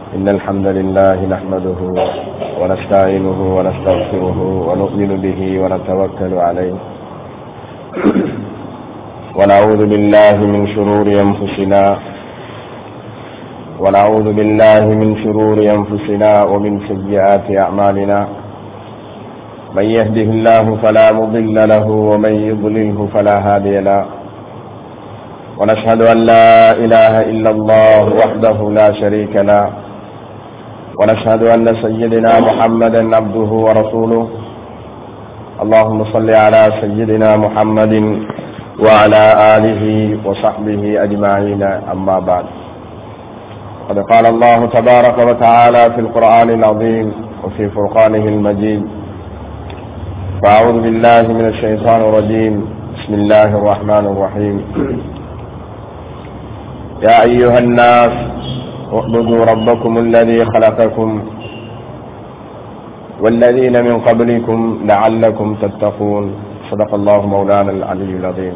إن الحمد لله نحمده ونستعينه ونستغفره ونؤمن به ونتوكل عليه ونعوذ بالله من شرور أنفسنا ونعوذ بالله من شرور أنفسنا ومن سيئات أعمالنا من يهده الله فلا مضل له ومن يضلله فلا هادي له ونشهد أن لا إله إلا الله وحده لا شريك له ونشهد أن سيدنا محمدا عبده ورسوله اللهم صل على سيدنا محمد وعلى آله وصحبه أجمعين أما بعد قد قال الله تبارك وتعالى في القرآن العظيم وفي فرقانه المجيد فأعوذ بالله من الشيطان الرجيم بسم الله الرحمن الرحيم يا أيها الناس اعبدوا ربكم الذي خلقكم والذين من قبلكم لعلكم تتقون صدق الله مولانا العلي العظيم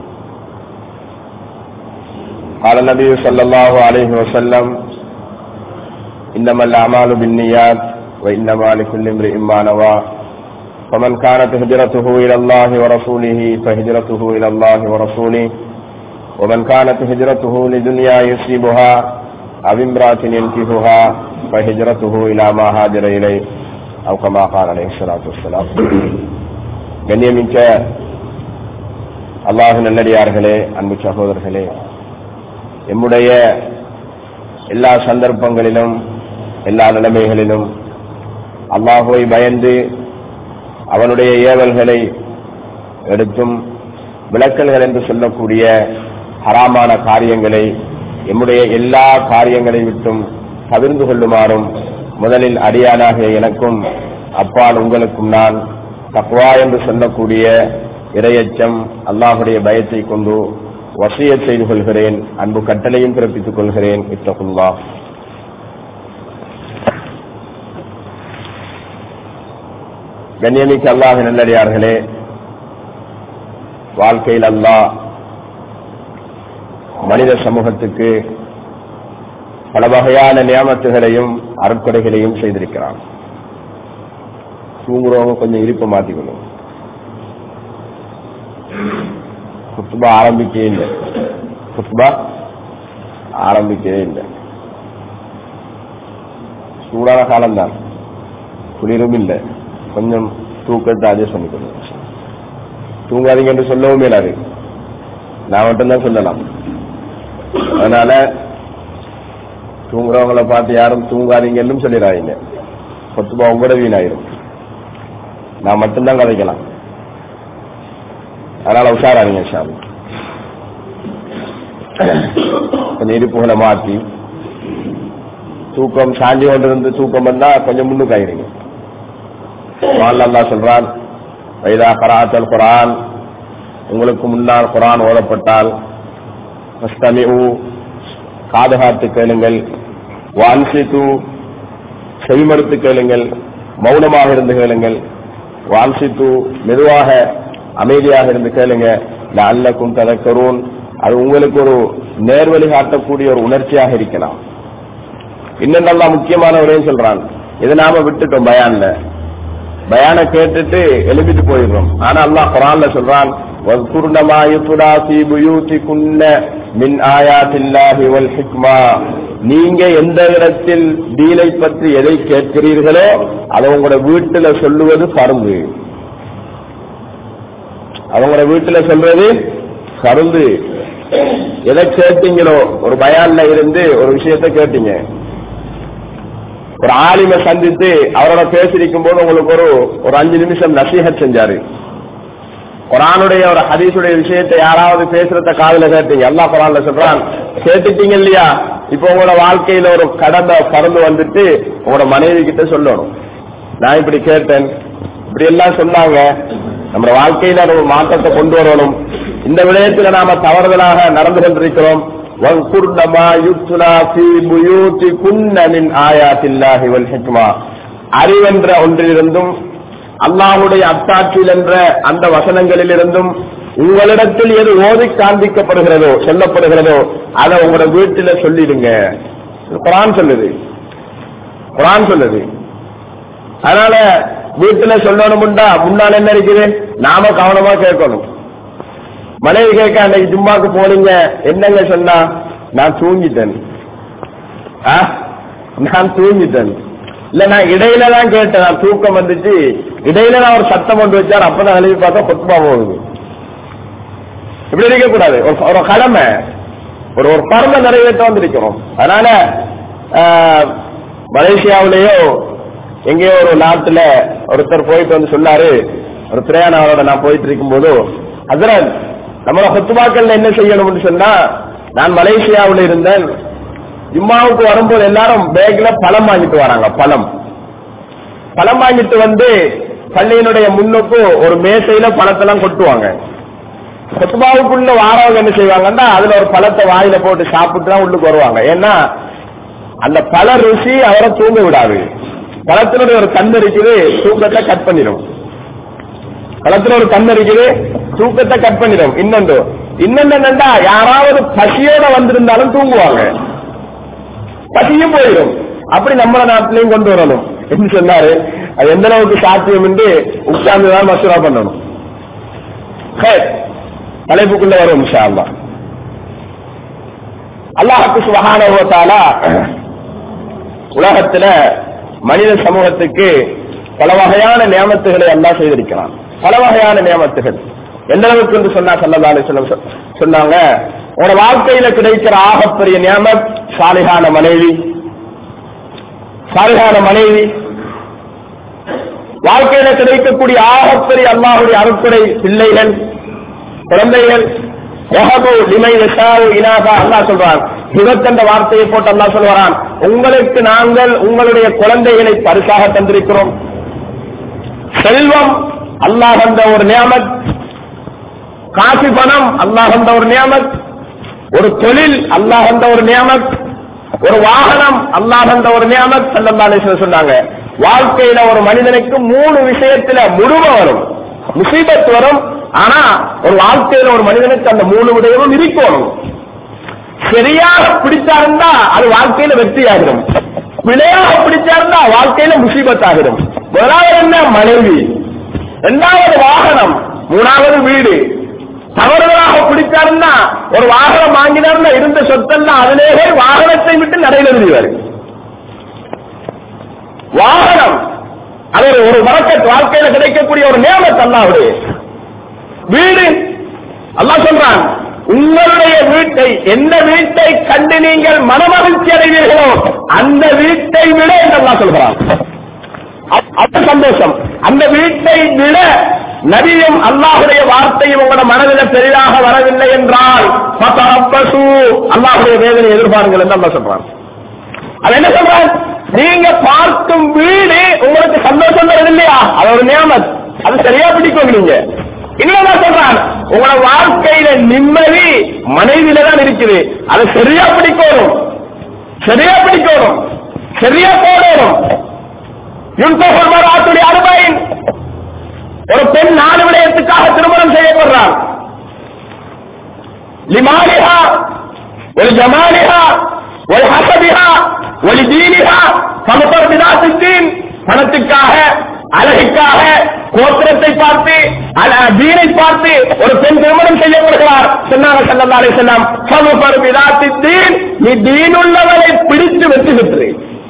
قال النبي صلى الله عليه وسلم إنما الأعمال بالنيات وإنما لكل امرئ ما نوى فمن كانت هجرته إلى الله ورسوله فهجرته إلى الله ورسوله ومن كانت هجرته لدنيا يصيبها أو امرأة ينكهها فهجرته إلى ما هاجر إليه أو كما قال عليه الصلاة والسلام கண்ணியமிக்க அல்லாஹு நல்லடியார்களே அன்பு சகோதரர்களே எம்முடைய எல்லா சந்தர்ப்பங்களிலும் எல்லா நிலைமைகளிலும் அல்லாஹுவை பயந்து அவனுடைய ஏவல்களை எடுத்தும் விளக்கல்கள் என்று சொல்லக்கூடிய ஹராமான காரியங்களை எம்முடைய எல்லா காரியங்களை விட்டும் தவிர்ந்து கொள்ளுமாறும் முதலில் அடியானாகிய எனக்கும் அப்பால் உங்களுக்கும் நான் தக்வா என்று சொல்லக்கூடிய இரையச்சம் அல்லாஹுடைய பயத்தை கொண்டு வசிய செய்து கொள்கிறேன் அன்பு கட்டளையும் பிறப்பித்துக் கொள்கிறேன் இத்தகுல்லா கண்ணியமிக்க அல்லாஹ் நல்லடியார்களே வாழ்க்கையில் அல்லாஹ் மனித சமூகத்துக்கு பல வகையான நியமத்துகளையும் அருட்கொடைகளையும் செய்திருக்கிறான் தூங்குறவங்க கொஞ்சம் இருப்ப மாத்திக்கணும் குத்துபா ஆரம்பிக்கவே இல்லை குத்துபா ஆரம்பிக்கவே இல்லை சூடான காலம்தான் குளிரும் இல்லை கொஞ்சம் தூக்கத்தை அட்ஜஸ்ட் பண்ணிக்கணும் தூங்காதீங்க என்று சொல்லவும் மேலாது நான் மட்டும்தான் சொல்லலாம் அதனால தூங்குறவங்களை பார்த்து யாரும் தூங்காதீங்கன்னு சொல்லிடாதீங்க கொத்துபா உங்களோட வீணாயிரும் நான் மட்டும்தான் கதைக்கலாம் அதனால உஷாராதீங்க ஷாமி கொஞ்சம் இருப்புகளை மாற்றி தூக்கம் சாஞ்சி கொண்டிருந்து தூக்கம் வந்தா கொஞ்சம் முன்னுக்கு ஆயிருங்க அல்லா சொல்றான் வைதா கராத்தல் குரான் உங்களுக்கு முன்னால் குரான் ஓதப்பட்டால் காதுகாத்து கேளுங்கள் வான்சித்து செவிமடுத்து கேளுங்கள் மௌனமாக இருந்து கேளுங்கள் வான்சித்து மெதுவாக அமைதியாக இருந்து கேளுங்க அல்லக்கும் ததக்கரூன் அது உங்களுக்கு ஒரு நேர்வழி காட்டக்கூடிய ஒரு உணர்ச்சியாக இருக்கலாம் இன்னும் நல்லா முக்கியமான உரையும் சொல்றான் இதை நாம விட்டுட்டோம் பயான்ல பயான கேட்டுட்டு எழுதிட்டு போயிடுறோம் ஆனா அல்லாஹ் குரான்ல சொல்றான் நீங்க எந்த இடத்தில் டீலை பற்றி எதை கேட்கிறீர்களோ அதை உங்களோட வீட்டுல சொல்லுவது பருந்து அவங்களோட வீட்டுல சொல்றது கருந்து எதை கேட்டீங்களோ ஒரு பயான்ல இருந்து ஒரு விஷயத்த கேட்டீங்க ஒரு ஆலிமை சந்தித்து அவரோட பேசிருக்கும் போது உங்களுக்கு ஒரு ஒரு அஞ்சு நிமிஷம் நசீகத் செஞ்சாரு குரானுடைய ஒரு ஹதீஸுடைய விஷயத்தை யாராவது பேசுறத காதல கேட்டீங்க எல்லா குரான்ல சொல்றான் கேட்டுட்டீங்க இல்லையா இப்ப உங்களோட வாழ்க்கையில ஒரு கடந்த பறந்து வந்துட்டு உங்களோட மனைவி கிட்ட சொல்லணும் நான் இப்படி கேட்டேன் இப்படி எல்லாம் சொன்னாங்க நம்ம வாழ்க்கையில ஒரு மாற்றத்தை கொண்டு வரணும் இந்த விடயத்துல நாம தவறுதலாக நடந்து கொண்டிருக்கிறோம் அறிவென்ற ஒன்றிலிருந்தும் அல்லாஹுடைய அத்தாட்சியில் என்ற அந்த வசனங்களிலிருந்தும் உங்களிடத்தில் எது ஓதி காண்பிக்கப்படுகிறதோ சொல்லப்படுகிறதோ அதை உங்களோட வீட்டில சொல்லிடுங்க இது குரான் சொல்லுது குரான் சொல்லுது அதனால வீட்டுல சொல்லணும்டா முன்னால என்ன இருக்குது நாம கவனமா கேட்கணும் மனைவி கேட்க அன்னைக்கு ஜும்மாக்கு போனீங்க என்னங்க சொன்னா நான் தூங்கிட்டேன் ஆ? நான் தூங்கிட்டேன் இல்ல நான் இடையில தான் கேட்டேன் நான் தூக்கம் வந்துச்சு இடையில நான் ஒரு சத்தம் கொண்டு வச்சார் அப்பதான் எழுதி பார்த்தா கொத்துமா போகுது இப்படி இருக்க கூடாது ஒரு- ஒரு கடமை ஒரு ஒரு பரம நிறைவேற்ற வந்திருக்கிறோம் அதனால ஆஹ், மலேசியாவிலேயோ எங்கேயோ ஒரு நாட்டுல ஒருத்தர் போயிட்டு வந்து சொன்னாரு ஒரு பிரயாணவரோட நான் போயிட்டு இருக்கும்போது அதில் நம்மளோட ஹொத்துமாக்கள்ல என்ன செய்யணும்னு சொன்னா நான் மலேசியாவில் இருந்தேன் ஜும்மாவுக்கு வரும்போது எல்லாரும் பேக்ல பழம் வாங்கிட்டு வராங்க பழம் பழம் வாங்கிட்டு வந்து பள்ளியினுடைய முன்னுக்கு ஒரு மேசையில பழத்தெல்லாம் கொட்டுவாங்க கொத்துமாவுக்குள்ள வாரவங்க என்ன செய்வாங்கன்னா அதுல ஒரு பழத்தை வாயில போட்டு சாப்பிட்டு தான் உள்ளுக்கு வருவாங்க ஏன்னா அந்த பழ ருசி அவரை தூங்க விடாது பழத்தினுடைய ஒரு கண் இருக்குது தூக்கத்தை கட் பண்ணிடும் பழத்துல ஒரு கண் இருக்குது தூக்கத்தை கட் பண்ணிடும் இன்னொன்று இன்னொன்னு என்னன்னா யாராவது பசியோட வந்திருந்தாலும் தூங்குவாங்க பசியும் போயிடும் அப்படி நம்ம நாட்டிலையும் கொண்டு வரணும் என்று சொன்னாரு அது எந்த அளவுக்கு சாத்தியம் என்று உட்கார்ந்து தான் மசூரா பண்ணணும் ஹேர், தலைப்புக்குள்ள வரும் இன்ஷா அல்லாஹ் அல்லாஹுக்கு சுபஹானஹுவத்தால உலகத்துல மனித சமூகத்துக்கு பல வகையான நியமத்துகளை அல்லாஹ் செய்திருக்கிறான் பல வகையான நியமத்துகள் எந்த அளவுக்கு என்று சொன்னா சல்லல்லாஹு அலைஹி வஸல்லம் சொ- சொன்னாங்க உங்களோட வாழ்க்கையில கிடைக்கிற ஆகப்பெரிய நியமத் சாலிகான மனைவி சாலிகான மனைவி வாழ்க்கையில கிடைக்கக்கூடிய ஆகப்பெரிய அல்லாஹுடைய அருட்கொடை பிள்ளைகள் குழந்தைகள் யஹபு லிமை யஷாவு இனாபா அல்லாஹ் சொல்றான் சிவத்தென்ற வார்த்தையை போட்டு அல்லாஹ் சொல்றான் உங்களுக்கு நாங்கள் உங்களுடைய குழந்தைகளை பரிசாக தந்திருக்கிறோம் செல்வம் அல்லாஹ் தந்த ஒரு நியாமத் காசு பணம் அல்லாஹ் தந்த ஒரு நியாமத் ஒரு தொழில் அல்லாஹ் தந்த ஒரு நியாமத் ஒரு வாகனம் அல்லாஹ் தந்த ஒரு நியாமத் ஸல்லல்லாஹு அலைஹி வஸல்லம் சொன்னாங்க வாழ்க்கையில ஒரு மனிதனுக்கு மூணு விஷயத்துல முழும வரும் முசீபத் வரும் ஆனா ஒரு வாழ்க்கையில ஒரு மனிதனுக்கு அந்த மூணு விடயமும் இருக்கணும் சரியாக பிடிச்சாருந்தா அது வாழ்க்கையில வெற்றி ஆகிடும் பிழையாக பிடிச்சாருந்தா வாழ்க்கையில முசீபத் ஆகிடும் முதலாவது என்ன மனைவி இரண்டாவது வாகனம் மூணாவது வீடு தவறுதலாக பிடிச்சாருன்னா ஒரு வாகனம் வாங்கினார்னா இருந்த சொத்தெல்லாம் அதிலேயே வாகனத்தை விட்டு நடையில் எழுதிவார் வாகனம் அது ஒரு- ஒரு வழக்க வாழ்க்கையில கிடைக்கக்கூடிய ஒரு நியமத் அல்லாவுடைய வீடு அல்லாஹ் சொல்றான் உங்களுடைய வீட்டை எந்த வீட்டை கண்டு நீங்கள் மனமகிழ்ச்சி அடைவீர்களோ அந்த வீட்டை விட என்று அல்லாஹ் சொல்கிறான் அப்- அப்ப சந்தோஷம் அந்த வீட்டை விட நபியும் அல்லாஹுடைய வார்த்தையும் உங்களோட மனதில் பெரிதாக வரவில்லை என்றால் ஃபதரப்பசு, அல்லாஹுடைய வேதனை எதிர்பாருங்கள் என்று அல்லாஹ் சொல்றான் அது என்ன சொல்றான் நீங்க பார்க்கும் வீடு உங்களுக்கு சந்தோஷம் தருது இல்லையா அது ஒரு நியமத் அது சரியா பிடிக்கும் நீங்க இன்னும் சொல்றான் உங்களோட வாழ்க்கையில நிம்மதி மனைவியில தான் இருக்குது அது சரியா பிடிக்கணும் சரியா பிடிக்கணும் சரியா போடணும் யுன்தோல் மராத்துடைய அனுபவம் ஒரு பெண் நாலு விடயத்துக்காக திருமணம் செய்யப்படுறார் லிமாலிஹா ஒரு ஜமாலிஹா ஒரு ஹசபிஹா ஒரு தீனிஹா சமப்பர் விதாசித்தீன் பணத்துக்காக அழகுக்காக கோத்திரத்தை பார்த்து அல- தீனை பார்த்து ஒரு பெண் திருமணம் செய்யப்படுகிறார் சொன்னாங்க ஸல்லல்லாஹு அலைஹி வஸல்லம் சமப்பர் விதாசித்தீன் நீ தீனுள்ளவரை பிடித்து வெற்றி பெற்று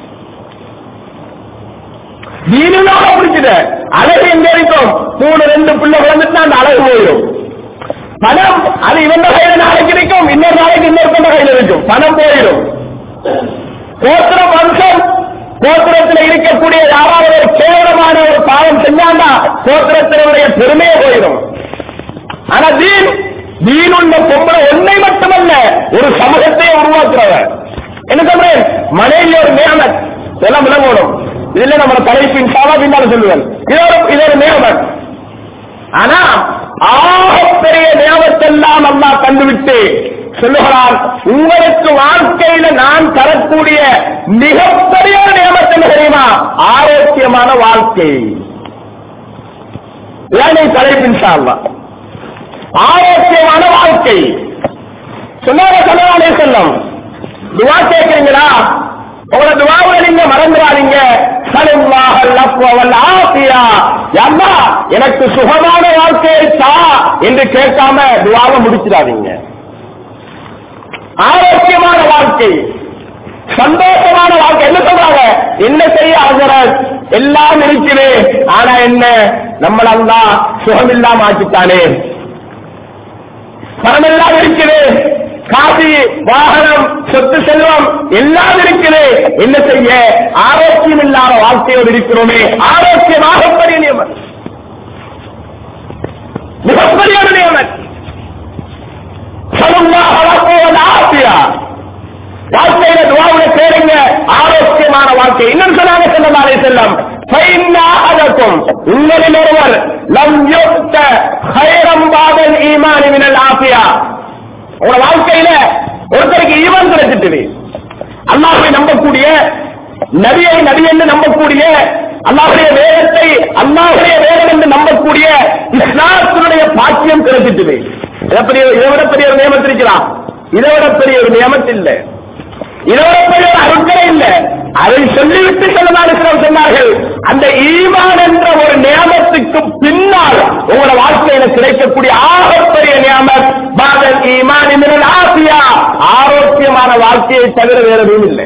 தீனுள்ளவரை பிடிச்சிட அழகு எங்க இருக்கும் மூணு ரெண்டு பிள்ளை வளர்ந்துட்டு அந்த அழகு போயிடும் பணம் அது இவங்க கையில நாளைக்கு இருக்கும் இன்னொரு நாளைக்கு இன்னொருத்தங்க கையில இருக்கும் பணம் போயிடும் கோத்திர வம்சம் கோத்திரத்தில் இருக்கக்கூடிய யாராவது ஒரு கேவலமான ஒரு பாவம் செஞ்சாண்டா கோத்திரத்தினுடைய பெருமையே போயிடும் ஆனா தீன் தீன் உள்ள பொம்பளை ஒன்னை மட்டுமல்ல ஒரு சமூகத்தையே உருவாக்குறவர் என்ன சொல்றேன் மனைவி ஒரு நியமத் எல்லாம் விளங்கணும் இதுல நம்ம தலைப்பின் சாவா பின்னால் சொல்லுவேன் இது ஒரு இது ஒரு நியமத் ஆனா ஆகப்பெரிய நியமத்தெல்லாம் அல்லாஹ் கண்டுவிட்டு சொல்லுகிறான் உங்களுக்கு வாழ்க்கையில நான் தரக்கூடிய மிகப்பெரிய ஒரு நியமத்து என்ன தெரியுமா ஆரோக்கியமான வாழ்க்கை இதானே தலைப்பின் சாவா ஆரோக்கியமான வாழ்க்கை சொன்னார சொல்லலாலே செல்லம் துவா கேட்கிறீங்களா உங்களோட துவாவுல நீங்க மறந்துடாதீங்க சலுல்லாஹல் அஃப்வ வல் ஆஃபியா யல்லா எனக்கு சுகமான வாழ்க்கையை தா என்று கேட்காம துவாவை முடிச்சிடாதீங்க ஆரோக்கியமான வாழ்க்கை சந்தோஷமான வாழ்க்கை என்ன சொல்றாங்க என்ன செய்ய ஆகிறது எல்லாம் இருக்குது ஆனா என்ன நம்மளெல்லாம் சுகமில்லாம ஆக்கித்தானே பணமெல்லாம் இருக்குது காசி வாகனம் சொத்து செல்வம் எல்லாம் இருக்குது என்ன செய்ய ஆரோக்கியம் இல்லாத வாழ்க்கையோடு இருக்கிறோமே ஆரோக்கியமாக பெரிய நியமன் மிகப்பெரிய ஒரு நியமன் சலுல்லாஹ் வலக்குவல் ஆஃபியா வாழ்க்கையில துவாவுல கேளுங்க ஆரோக்கியமான வாழ்க்கை இன்னும் சொன்னாங்க செல்லமாலே செல்லம் ஃபைன்னாஹதக்கும் உங்களில் ஒருவர் லம் யுக்த ஹைரம் பாதல் ஈமானி மினல் ஆஃபியா உங்க வாழ்க்கையில ஒருத்தருக்கு ஈமான் கிடைச்சிட்டு அல்லாஹ்வை நம்பக்கூடிய நபியை நபி என்று நம்பக்கூடிய அல்லாஹுடைய வேதத்தை அல்லாஹுடைய வேதம் என்று நம்பக்கூடிய இஸ்லாத்தினுடைய பாக்கியம் கிடைச்சிட்டு இதை பெரிய இதை விட பெரிய ஒரு நியமத்து இருக்கிறான் இதை விட பெரிய ஒரு நியமத்து இல்லை இதை விட பெரிய ஒரு அருட்கரை இல்லை அதை சொல்லிவிட்டு சொல்லலாம் சொன்னார்கள் அந்த ஈமான் என்ற ஒரு நியமத்துக்கு பின்னால் உங்களோட வாழ்க்கையில கிடைக்கக்கூடிய ஆகப்பெரிய நியமத் பாதல் ஈமான் மினல் ஆசியா ஆரோக்கியமான வாழ்க்கையை தவிர வேற எதுவும் இல்லை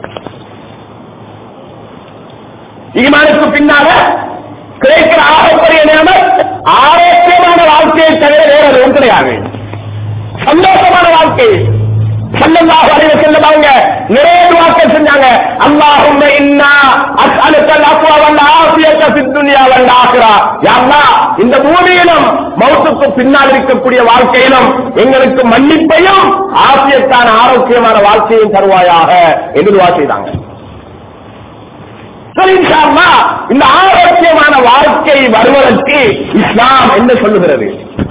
ஈமானுக்கு பின்னால கிடைக்கிற ஆகப்பெரிய நியமத் ஆரோக்கியமான வாழ்க்கையை தவிர வேற எதுவும் கிடையாது சந்தோஷமான வாழ்க்கை சல்லல்லாஹு அலைஹி வஸல்லம் அவங்க நிறைய துஆக்கள் செஞ்சாங்க அல்லாஹும்ம இன்னா அஸ்அலுக்கல் அஃவ வல் ஆஃபியத ஃபித் துன்யா வல் ஆখিরা யா அல்லாஹ் இந்த பூமியிலும் மௌத்துக்கு பின்னால் இருக்கக்கூடிய வாழ்க்கையிலும் எங்களுக்கு மன்னிப்பையும் ஆசியத்தான ஆரோக்கியமான வாழ்க்கையும் தருவாயாக என்று துஆ செய்தாங்க சரி இன்ஷா அல்லாஹ் இந்த ஆரோக்கியமான வாழ்க்கை வருவதற்கு இஸ்லாம் என்ன சொல்லுகிறது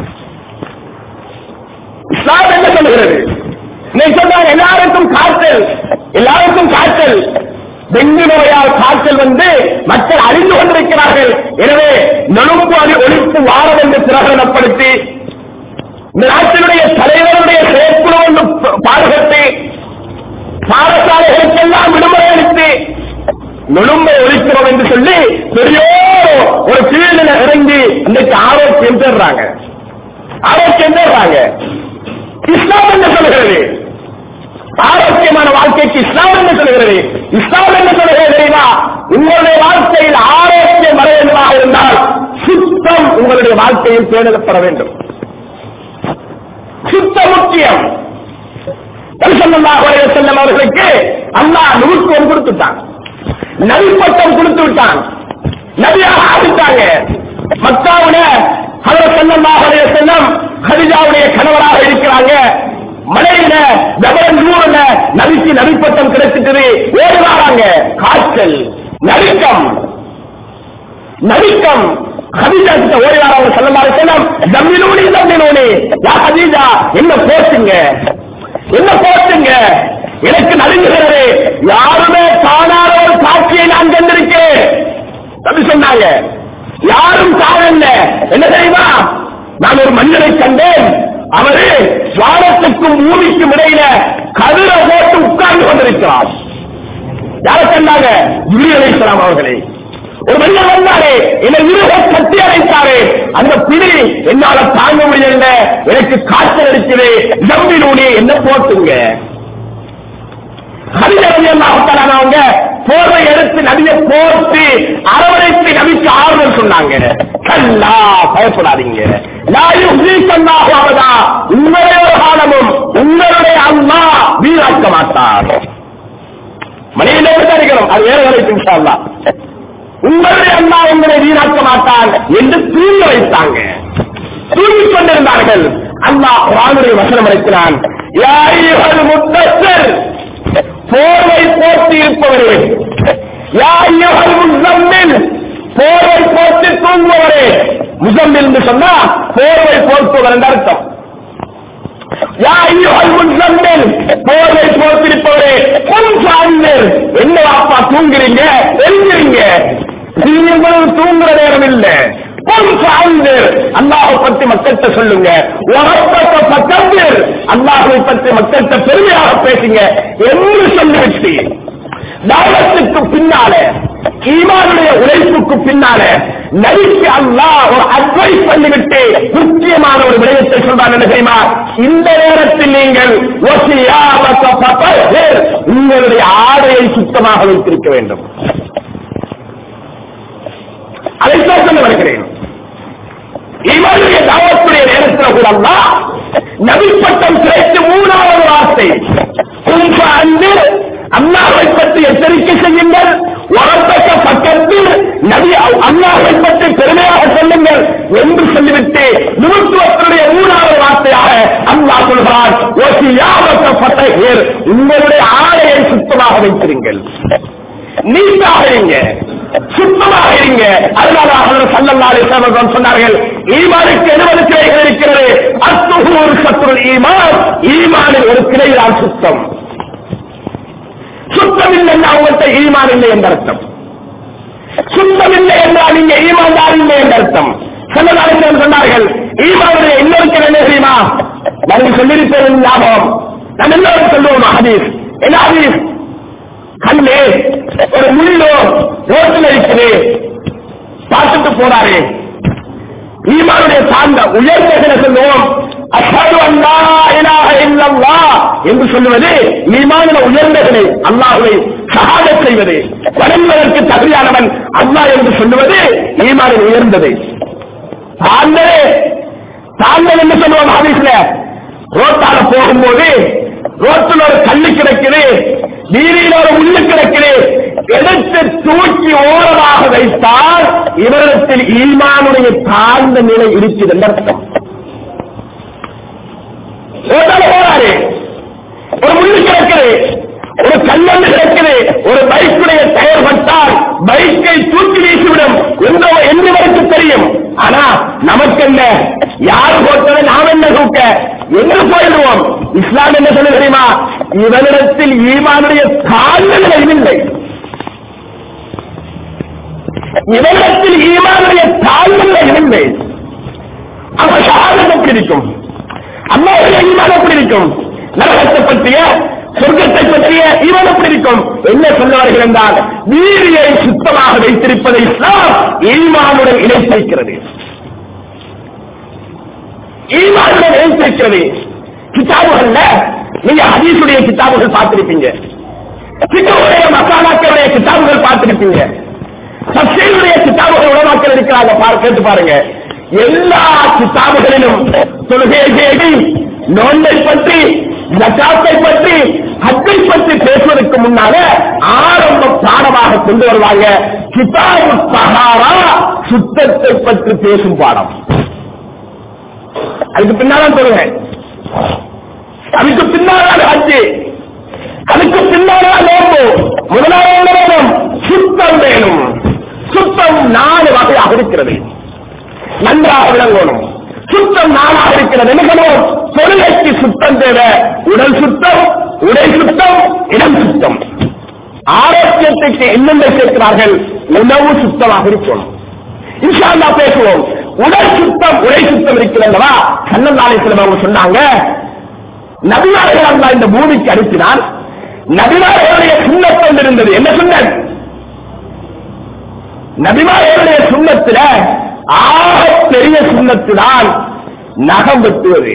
இஸ்லாம் என்ன சொல்லுகிறது இன்னைக்கு சொன்னாங்க எல்லாருக்கும் காய்ச்சல் எல்லாருக்கும் காய்ச்சல் டெங்கு நோயால் காய்ச்சல் வந்து மக்கள் அறிந்து கொண்டிருக்கிறார்கள் எனவே நொழும்பு அணி ஒழிப்பு வாரம் என்று பிரகடனப்படுத்தி இந்த நாட்டினுடைய தலைவருடைய செயற்குழு ஒன்று பாதுகாத்து பாடசாலைகளுக்கெல்லாம் விடுமுறை அளித்து நொழும்பை ஒழிக்கிறோம் என்று சொல்லி பெரிய ஒரு ஃபீல்டில் இறங்கி இன்றைக்கு ஆரோக்கியம் தேடுறாங்க ஆரோக்கியம் தேடுறாங்க இஸ்லாம் என்ன சொல்கிறது ஆரோக்கியமான வாழ்க்கைக்கு இஸ்லாம் என்ன சொல்கிறது இஸ்லாம் என்ன சொல்கிறது தெரியுமா உங்களுடைய வாழ்க்கையில் ஆரோக்கியம் வர வேண்டுமாக இருந்தால் சுத்தம் உங்களுடைய வாழ்க்கையில் பேணப்பட வேண்டும் சுத்த முக்கியம் நபிசல்லாஹு செல்லம் அவர்களுக்கு அல்லாஹ் நுகுத்துவம் கொடுத்துட்டான் நபிப்பட்டம் கொடுத்து விட்டான் நபியாக ஆதித்தாங்க மக்காவுல அவர் செல்லல்லாஹு செல்லம் ஹரிஜாவுடைய கணவராக இருக்கிறாங்க மலையில ஜபரன் நூறுல நபிக்கு நபிப்பட்டம் கிடைச்சிட்டு ஓடி வராங்க காய்ச்சல் நடுக்கம் நடுக்கம் ஹதீஜா கிட்ட ஓடி வராங்க செல்லல்லாஹு செல்லம் தம்மிலூனி தம்மிலூனி யா ஹதீஜா என்ன போச்சுங்க என்ன போச்சுங்க எனக்கு நடுங்குகிறது யாருமே காணாத ஒரு காட்சியை நான் கண்டிருக்கேன் அப்படி சொன்னாங்க யாரும் காணல என்ன தெரியுமா நான் ஒரு மனிதனை கண்டேன் அவரு சுவாரத்துக்கும் பூமிக்கும் இடையில கதிர போட்டு உட்கார்ந்து கொண்டிருக்கிறார் யாரை கண்டாங்க ஜிப்ரீல் அலைஹிஸ்ஸலாம் அவர்களை ஒரு மனிதன் வந்தாரே என்னை இருக கட்டி அடைத்தாரே அந்த பிடி என்னால தாங்க முடியல எனக்கு காய்ச்சல் அடிக்குது நம்பினூனே என்ன போட்டுங்க அவங்க போர்வை எடுத்து நபிய போர்த்து அரவணைத்து நபிக்கு ஆறுதல் சொன்னாங்க கல்லா பயப்படாதீங்க கண்ணாகாவதா உங்களுடைய ஒரு காலமும் உங்களுடைய அம்மா வீணாக்க மாட்டார் மனைவியில இருக்கிறோம் அது வேற வேலை இன்ஷா அல்லாஹ். உங்களுடைய அம்மா உங்களை வீணாக்க மாட்டான் என்று தூங்க வைத்தாங்க தூங்கிக் கொண்டிருந்தார்கள் அல்லாஹ் குரானுடைய வசனம் அழைக்கிறான் யா அய்யுஹல் முத்தஸ்ஸிர் போர்வை போர்த்தி இருப்பவரே யா அய்யுஹல் முஸம்மில் போர்வை போர்த்தி தூங்குபவரே முசம்மில் என்று சொன்னா போர்வை போர்த்துவர் என்ற அர்த்தம் யா அய்யுஹல் முஸம்மில் போர்வை போர்த்திருப்பவரே கொஞ்சம் என்ன அப்பா தூங்குறீங்க எழுந்துறீங்க நீங்கள் தூங்குற நேரம் இல்ல அல்லாஹை பற்றி மக்கள்கிட்ட சொல்லுங்க உரப்பட்ட பக்கத்தில் அல்லாஹை பற்றி மக்கள்கிட்ட பெருமையாக பேசுங்க என்று சொல்லிவிட்டு தாவத்துக்கு பின்னால் ஈமானுடைய உழைப்புக்கு பின்னால நபிக்கு அல்லாஹ் ஒரு அட்வைஸ் பண்ணிவிட்டு முக்கியமான ஒரு விடயத்தை சொல்றான் என்ன தெரியுமா இந்த நேரத்தில் நீங்கள் ஒசியாபக ஃபதஹிர், உங்களுடைய ஆடையை சுத்தமாக வைத்திருக்க வேண்டும் அதைத்தான் சொல்ல வருகிறேன் இவருடைய தாவத்துடைய நேரத்தில் கூட அல்லாஹ் நபிப்பட்டம் கிடைத்த மூணாவது வார்த்தை கும்ப அன்பு அல்லாஹை பற்றி எச்சரிக்கை செய்யுங்கள் உரப்பட்ட பக்கத்தில் நபி அல்லாஹை பற்றி பெருமையாக சொல்லுங்கள் என்று சொல்லிவிட்டு நுணுத்துவத்தினுடைய மூணாவது வார்த்தையாக அல்லாஹ் சொல்கிறான் ஒசியாவத்த பட்டகர் உங்களுடைய ஆடையை சுத்தமாக வைத்திருங்கள் நீட்டாக இருங்க சுத்தமாக இருங்க அதனால அவர் சல்லல்லாஹு அலைஹி சொன்னார்கள் ஈமானுக்கு எழுபது கிளைகள் இருக்கிறது அத்துஹூர் சத்ருல் ஈமான் ஈமானில் ஒரு கிளைதான் சுத்தம் சுத்தம் இல்லை அவங்கள்ட்ட ஈமான் இல்லை என்ற அர்த்தம் சுத்தம் இல்லை என்றால் நீங்க ஈமான்தார் இல்லை என்ற அர்த்தம் சல்லல்லாஹு சொன்னார்கள் ஈமானுடைய இன்னொரு கிளை என்ன தெரியுமா நான் சொல்லியிருப்பேன் ஞாபகம் நம்ம எல்லாரும் சொல்லுவோம் ஹதீஸ் என்ன ஹதீஸ் கண்ணு ஒரு முள்ளோ ரோட்டில் இருக்குது பார்த்துட்டு போறாரு ஈமானுடைய சார்ந்த உயர்ந்ததின சொல்லுவோம் அஷ்ஹது அல்லா இலாஹ இல்லல்லாஹ் என்று சொல்லுவது ஈமானின உயர்ந்ததனை அல்லாஹ்வை ஷஹாதத் செய்வது வணங்குவதற்கு தகுதியானவன் அல்லாஹ் என்று சொல்லுவது ஈமானின் உயர்ந்தது தாழ்ந்தது தாழ்ந்தது என்று சொல்லுவோம் ஹதீஸ்ல ரோட்டால போகும்போது ரோட்டில் ஒரு கல்லு கிடக்குது நீரில் ஒரு முள்ளு கிடக்குது எடுத்து தூக்கி ஓரமாக வைத்தால் இவரிடத்தில் ஈமானுடைய தாழ்ந்த நிலை இருக்குது என்று அர்த்தம் ரோட்டால போறாரு ஒரு முள்ளு கிடக்குது ஒரு கல்லொன்று கிடக்குது ஒரு பைக்குடைய டயர் பட்டால் பைக்கை தூக்கி வீசிவிடும் என்று என்று வரைக்கும் தெரியும் ஆனா நமக்கு என்ன யார் போட்டதை நாம் என்ன தூக்க என்று போயிடுவோம் இஸ்லாம் என்ன சொல்ல தெரியுமா இவனிடத்தில் ஈமானுடைய தாழ்ந்த நிலையும் இல்லை இவனிடத்தில் ஈமானுடைய தாழ்ந்த நிலையும் இல்லை அப்ப ஷஹாதத் எப்படி இருக்கும் அம்மாவுடைய ஈமான் எப்படி இருக்கும் நரகத்தை பற்றிய சொர்க்கத்தை பற்றிய ஈமான் எப்படி இருக்கும் என்ன சொல்லுவார்கள் என்றால் வீரியை சுத்தமாக வைத்திருப்பதை இஸ்லாம் ஈமானுடன் இணைத்திருக்கிறது ஈமானுடன் இணைத்திருக்கிறது கிதாபுகள்ல நீங்க ஹதீஸுடைய கிதாபுகள் பார்த்திருப்பீங்க சிக்கனுடைய மசாலாக்களுடைய கிதாபுகள் பார்த்திருப்பீங்க சப்சைனுடைய கிதாபுகள் உலமாக்கள் இருக்கிறாங்க பாரு கேட்டு பாருங்க எல்லா கிதாபுகளிலும் தொழுகை செய்தி நோன்பை பற்றி ஜக்காத்தை பற்றி ஹத்தை பற்றி பேசுவதற்கு முன்னால ஆரம்ப பாடமாக கொண்டு வருவாங்க கிதாபு சஹாரா சுத்தத்தை பற்றி பேசும் பாடம் அதுக்கு பின்னால்தான் சொல்லுவேன் அதுக்கு பின்னால்தான் ஹஜ்ஜு அதுக்கு பின்னால்தான் நோம்பு முதலாவது வேணும் சுத்தம் வேணும் சுத்தம் நாலு வகையாக இருக்கிறது நன்றாக விளங்கணும் சுத்தம் நாளாக இருக்கிறது என்ன பண்ணுவோம் தொழுகைக்கு சுத்தம் தேவை உடல் சுத்தம் உடை சுத்தம் இடம் சுத்தம் ஆரோக்கியத்துக்கு என்னென்ன சேர்க்கிறார்கள் உணவு சுத்தமாக இருக்கணும் இன்ஷா அல்லாஹ் பேசுவோம் உடல் சுத்தம் உடை சுத்தம் இருக்கிறல்லவா கண்ணன் நாளைக்கு அவங்க சொன்னாங்க நபிமார்கள் அல்லா இந்த பூமிக்கு அனுப்பினான் நபிமார்களுடைய சுண்ணத்தம் இருந்தது என்ன சுண்ணத் நபிமார்களுடைய சுண்ணத்துல ஆக பெரிய சுண்ணத்துதான் நகம் வெட்டுவது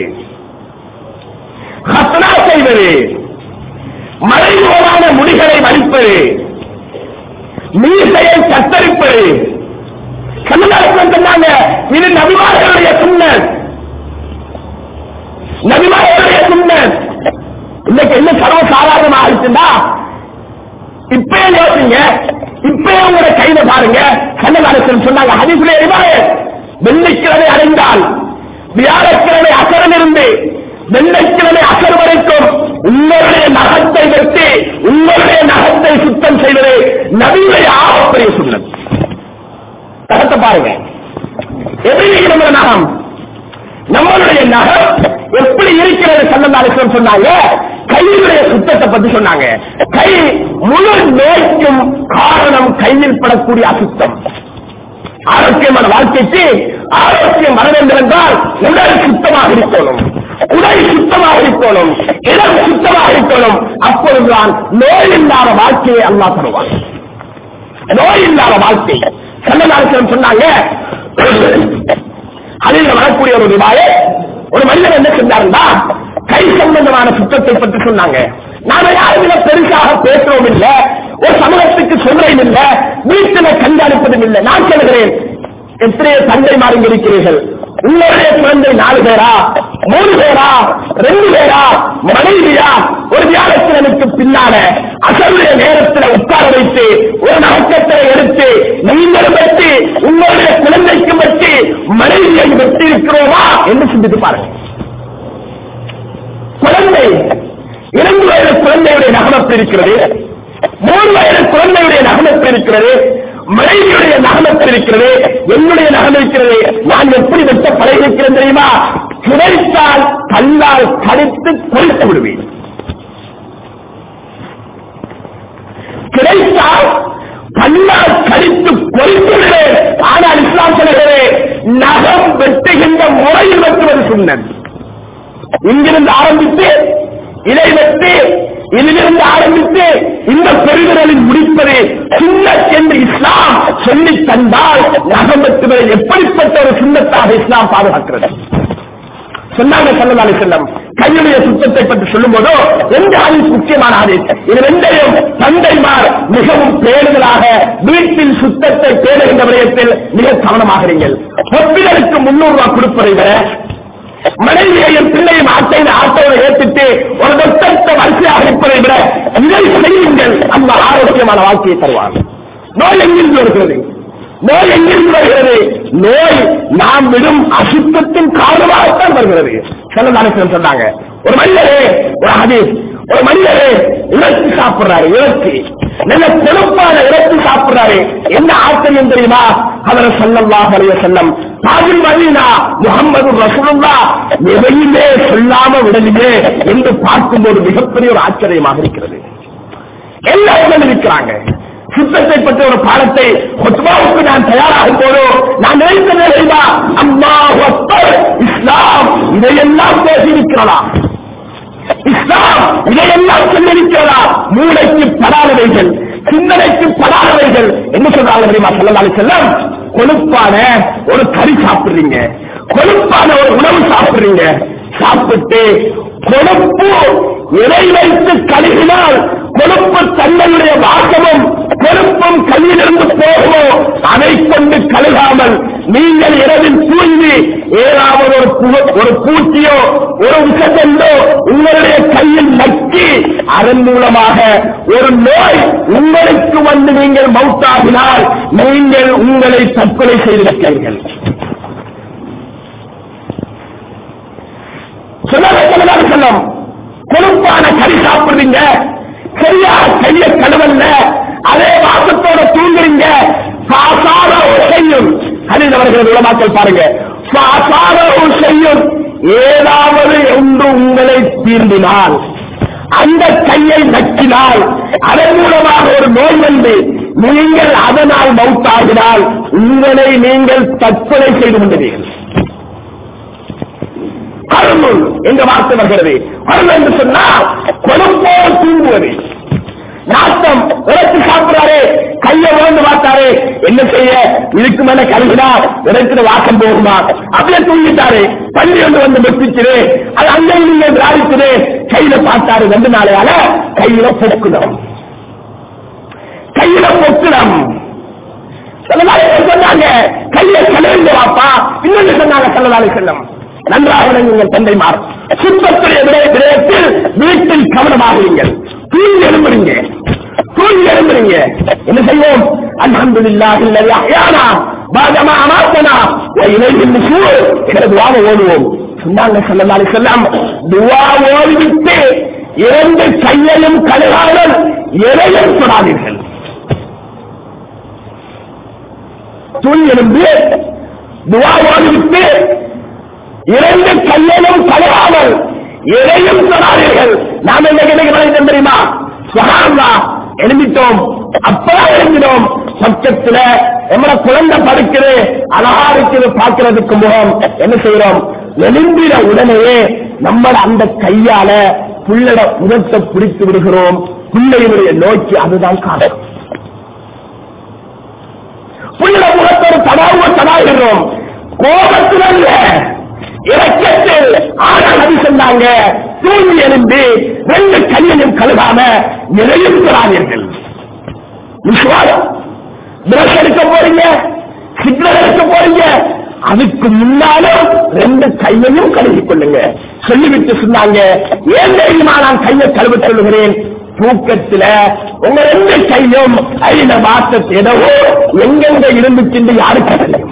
ஹத்னா செய்வது மறைமுகமான முடிகளை மடிப்பது மீசையை கத்தரிப்பது கண்ணதாசன் சொன்னாங்க இது நபிமார்களுடைய சுண்ணத் நபிமார்களுடைய சுண்ணத் இன்னைக்கு என்ன சர்வ சாதாரணமா ஆயிடுச்சுன்னா இப்பயே யோசிங்க இப்பயே உங்களோட கையில பாருங்க கண்ணதாசன் சொன்னாங்க ஹதீசுலே ரிவாயத் வெள்ளிக்கிழமை அடைந்தால் வியாழக்கிழமை அசரம் இருந்து வெள்ளிக்கிழமை அசர் வரைக்கும் உங்களுடைய நகத்தை வெட்டி உங்களுடைய நகத்தை சுத்தம் செய்வது நபியுடைய ஆகப்பெரிய சுண்ணத் நகத்தை பாருங்க எப்படி நம்ம நகம் நம்மளுடைய நகம் எப்படி இருக்கிறது சல்லல்லாஹு சொன்னாங்க கையினுடைய சுத்தத்தை பத்தி சொன்னாங்க கை முழு நோய்க்கும் காரணம் கையில் படக்கூடிய அசுத்தம் ஆரோக்கியமான வாழ்க்கைக்கு ஆரோக்கியம் வர வேண்டும் என்றால் உடல் சுத்தமாக இருக்கணும் உடல் சுத்தமாக இருக்கணும் இடம் சுத்தமாக இருக்கணும் அப்பொழுதுதான் நோய் இல்லாத வாழ்க்கையை அல்லா தருவான் நோய் இல்லாத வாழ்க்கை சன்னதாசனம் சொன்னாங்க அதில் வரக்கூடிய ஒரு விவாய ஒரு மனிதன் என்ன செஞ்சாருன்னா கை சம்பந்தமான சுத்தத்தை பற்றி சொன்னாங்க நாம யாரும் இதை பெருசாக பேசுறோம் இல்ல ஒரு சமூகத்துக்கு சொல்றேன் இல்ல வீட்டுல கண்காணிப்பதும் இல்லை நான் சொல்கிறேன் எத்தனையோ தந்தை மாறி இருக்கிறீர்கள் உங்களுடைய குழந்தை நாலு பேரா மூணு பேரா ரெண்டு பேரா மனைவியா ஒரு வியாழக்கிழமைக்கு பின்னால அசலுடைய நேரத்தில் உட்கார வைத்து ஒரு நகக்கத்தை எடுத்து நீங்களும் வெட்டி உங்களுடைய குழந்தைக்கு வெட்டி மனைவியை வெட்டி இருக்கிறோமா என்று சிந்தித்து பாருங்க குழந்தை இரண்டு வயது குழந்தையுடைய நகமப்பு இருக்கிறது மூணு வயது குழந்தையுடைய நகமப்பு இருக்கிறது மனைவியுடைய நகமப்பு இருக்கிறது என்னுடைய நகம் இருக்கிறது நான் எப்படி வெட்ட பழகிருக்கிறேன் தெரியுமா கிடைத்தால் கல்லால் கடித்து கொழுத்து விடுவேன் கிடைத்தால் கண்ணால் கடித்து கொழுத்து விடுவேன் ஆனால் இஸ்லாம் சொல்கிறது நகம் வெட்டுகின்ற முறையில் வெட்டுவது சுண்ணன் இங்கிருந்து ஆரம்பித்து இதை வெட்டி இதிலிருந்து ஆரம்பித்து இந்த பெருவிரலில் முடிப்பது சுண்ணத் என்று இஸ்லாம் சொல்லித் தந்தால் நகம் வெட்டுவதை எப்படிப்பட்ட ஒரு சுண்ணத்தாக இஸ்லாம் பாதுகாக்கிறது சொன்னாங்க சல்லல்லாஹு அலைஹி வஸல்லம் கையுடைய சுத்தத்தை பற்றி சொல்லும் போதோ ரெண்டு ஆதிஸ் முக்கியமான ஆதிஸ் இது ரெண்டையும் தந்தைமார் மிகவும் பேணுதலாக வீட்டில் சுத்தத்தை பேணுகின்ற விடயத்தில் மிக கவனமாகிறீர்கள் ஒப்பிகளுக்கு முன்னூறு ரூபாய் கொடுப்பதை விட மனைவியையும் பிள்ளையும் ஆட்டையின் ஆட்டோடு ஏற்றிட்டு ஒரு தொட்டத்தை வரிசையாக இருப்பதை விட இதை செய்யுங்கள் அந்த ஆரோக்கியமான வாழ்க்கையை தருவார் நோய் எங்கிருந்து வருகிறது நோய் எங்கிருந்து வருகிறது நோய் நாம் விடும் அசுத்தத்தின் காரணமாகத்தான் வருகிறது சில நாளைக்கு சொன்னாங்க ஒரு மனிதரே ஒரு ஹதீஸ் ஒரு மனிதரே இறைச்சி சாப்பிடுறாரு இறைச்சி நல்ல கொழுப்பான இறைச்சி சாப்பிடுறாரு என்ன ஆச்சரியம் தெரியுமா அவர் சல்லல்லாஹு அலைஹி வஸல்லம் தாஜுல் மதீனா முகமது ரசூலுல்லா எதையுமே சொல்லாம விடலையே என்று பார்க்கும்போது மிகப்பெரிய ஒரு ஆச்சரியமாக இருக்கிறது எல்லாரும் இருக்கிறாங்க சுத்தத்தை பற்றி ஒரு பாடத்தை கொத்பாவுக்கு நான் தயாராகும் போதோ நான் நினைத்தது தெரியுமா அம்மா ஒப்பர் இஸ்லாம் இதையெல்லாம் பேசியிருக்கிறதா இஸ்லாம் இதையெல்லாம் சொல்லியிருக்கிறதா மூளைக்கு படாதவைகள் சிந்தனைக்கு படாதவைகள் என்ன சொல்றாங்க தெரியுமா சொல்லலாலு செல்லம் கொழுப்பான ஒரு கறி சாப்பிடுறீங்க கொழுப்பான ஒரு உணவு சாப்பிடுறீங்க சாப்பிட்டு கொழுப்பு இறை வைத்து கழுகினால் கொழுப்பு தன்மையுடைய வாசமும் கொழுப்பும் கையிலிருந்து போகுமோ அதை கொண்டு கழுகாமல் நீங்கள் இரவில் தூங்கி ஏதாவது ஒரு பு- ஒரு பூச்சியோ ஒரு விஷத்தண்டோ உங்களுடைய கையில் நக்கி அதன் மூலமாக ஒரு நோய் உங்களுக்கு வந்து நீங்கள் மௌத்தாகினால் நீங்கள் உங்களை தற்கொலை செய்திருக்கிறீர்கள் சொல்லாத சொல்லம் கொழுப்பான கறி சாப்பிடுறீங்க சரியா கைய கழுவல்ல அதே வாசத்தோட தூங்குறீங்க பாசாத ஒரு செய்யும் கணிதவர்கள் உலமாக்கல் பாருங்க பாசாத ஒரு செய்யும் ஏதாவது ஒன்று உங்களை தீர்ந்தினால் அந்த கையை நக்கினால் அதன் மூலமாக ஒரு நோய் வந்து நீங்கள் அதனால் மவுத்தாகினால் உங்களை நீங்கள் தற்கொலை செய்து கொண்டீர்கள் கருண் என்ற வார்த்தை வருகிறது கருண் என்று சொன்னால் கொழுப்போடு தூங்குவது நாட்டம் உழைச்சு சாப்பிடுறாரு கையை உழந்து பார்த்தாரு என்ன செய்ய இதுக்கு மேல கருகினா இடத்துல வாக்கம் போகுமா அப்படியே தூங்கிட்டாரு பள்ளி ஒன்று வந்து வெப்பிச்சுது அது அங்கே இங்கே விராடிச்சுது கையில பார்த்தாரு ரெண்டு நாளையால கையில பொக்குடம் கையில பொக்குடம் சொல்லலாலே சொன்னாங்க கையை கழுவிங்க வாப்பா இன்னொன்று சொன்னாங்க சொல்லலாலே செல்லம் நன்றாக நீங்கள் தந்தைமார் சுத்தத்துடைய விடய- விடயத்தில் வீட்டில் கவனமாகுங்கள் தூங்கி எழும்புறீங்க தூங்கி எழும்புறீங்க என்ன செய்வோம் அல்ஹம்துலில்லாஹி அல்லதி அஹ்யானா பாதமா அமாத்தனா வ இலைஹின் நுஷூர் என்ற துஆவை ஓதுவோம் சொன்னாங்க ஸல்லல்லாஹு அலைஹி வஸல்லம் துஆ ஓதிவிட்டு இரண்டு கையையும் கழுகாமல் எதையும் தொடாதீர்கள் தூண் எழுந்து துவா ஓடிவிட்டு இரண்டு கையிலும் கழுவாமல் எதையும் சொன்னார்கள் நாம் என்ன கிடைக்கிறோம் தெரியுமா சுகாந்தா எழுந்திட்டோம் அப்பதான் எழுந்தினோம் பக்கத்துல நம்மள குழந்தை படுக்குது அழகா இருக்குது பார்க்கிறதுக்கு முகம் என்ன செய்யறோம் எழுந்தின உடனேயே நம்ம அந்த கையால புள்ளட உதத்தை பிடித்து விடுகிறோம் பிள்ளையினுடைய நோக்கி அதுதான் காரணம் சதாகிறோம் கோபத்தில் அல்ல இறக்கத்தில் ஆனால் அது சொன்னாங்க தூங்கி எழுந்து ரெண்டு கையையும் கழுகாம நிறையும் பெறாதீர்கள் விசுவாசம் பிரஷ் எடுக்க போறீங்க சிக்னல் எடுக்க போறீங்க அதுக்கு முன்னாலும் ரெண்டு கையையும் கழுவிக் கொள்ளுங்க சொல்லிவிட்டு சொன்னாங்க ஏன் தெரியுமா நான் கையை கழுவ சொல்லுகிறேன் தூக்கத்துல உங்க ரெண்டு கையும் ஐன வார்த்தை எதவோ எங்கெங்க இருந்துச்சுன்னு யாருக்கு தெரியும்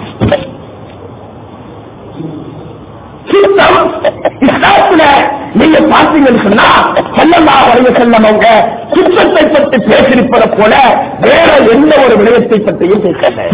சுத்தம் இஸ்லாத்துல நீங்க பார்த்தீங்கன்னு சொன்னா செல்லல்லா வரைய செல்லவங்க சுத்தத்தை பற்றி பேசியிருப்பதை போல வேற எந்த ஒரு விடயத்தை பற்றியும் பேசல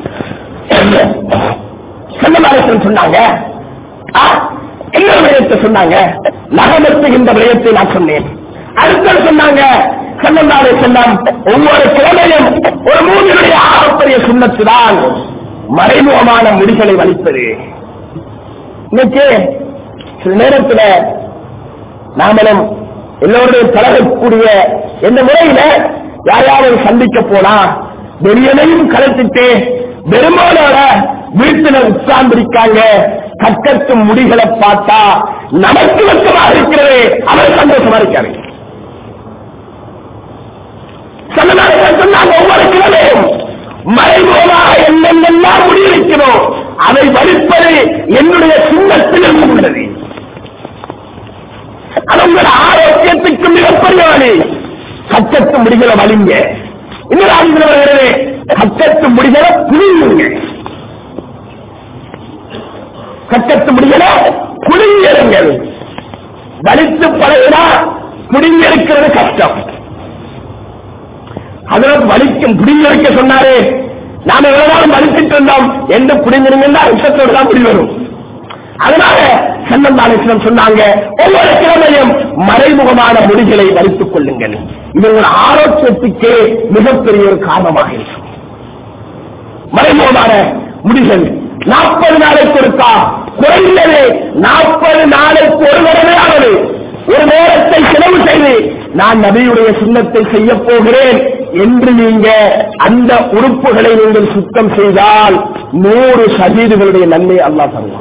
செல்லல்லாரசன் சொன்னாங்க ஆ, இன்னொரு விடயத்தை சொன்னாங்க நகமத்துகின்ற விடயத்தை நான் சொன்னேன் அடுத்தது சொன்னாங்க செல்லல்லாரை செல்லம் ஒவ்வொரு கிழமையும் ஒரு மூன்றுடைய ஆகப்பெரிய சுண்ணத்துதான் மறைமுகமான முடிகளை வலிப்பது இன்னைக்கு சில நேரத்துல நாமளும் எல்லோருடைய பழகக்கூடிய எந்த முறையில யாராவது சந்திக்க போனா வெளியனையும் கலைச்சிட்டு பெருமானோட வீட்டுல உட்கார்ந்திருக்காங்க கக்கத்தும் முடிகளை பார்த்தா நமக்கு வெக்கமாக இருக்கிறது அவர் சந்தோஷமா இருக்காரு சில நாட்கள் சொன்னாங்க ஒவ்வொரு கிழமையும் மறைமுகமாக என்னென்னலாம் முடிவெடுக்கிறோம் அதை வலிப்பது என்னுடைய சின்னத்திலும் உள்ளது அது உங்கள் ஆரோக்கியத்துக்கு மிகப்பெரிய வழி கச்சத்து முடிகளை வலிங்க இன்னொரு ஆங்கிலம் வருகிறது கச்சத்து முடிகளை புரியுங்க கச்சத்து முடிகளை புரிஞ்சிருங்கள் வலித்து பழகினா புரிஞ்சிருக்கிறது கஷ்டம் அதற்கு வலிக்கும் புடிங்கிருக்க சொன்னாரு நாம எவ்வளவு நாளும் வலிச்சுட்டு இருந்தோம் எந்த புடிங்கிருந்தா விஷத்தோடு தான் புடி வரும் அதனால சென்னந்தாலேஸ்வரம் சொன்னாங்க ஒவ்வொரு கிழமையும் மறைமுகமான முடிகளை வலித்துக் கொள்ளுங்கள் இது உங்கள் ஆரோக்கியத்துக்கு மிகப்பெரிய ஒரு காரணமாக இருக்கும் மறைமுகமான முடிகள் நாற்பது நாளைக்கு ஒருக்கா குறைந்தது நாற்பது நாளைக்கு ஒரு தடவையாவது ஒரு நேரத்தை செலவு செய்து நான் நபியுடைய சுண்ணத்தை செய்ய போகிறேன் என்று நீங்க அந்த உறுப்புகளை நீங்கள் சுத்தம் செய்தால் நூறு சதீதுகளுடைய நன்மை அல்லாஹ் தருவான்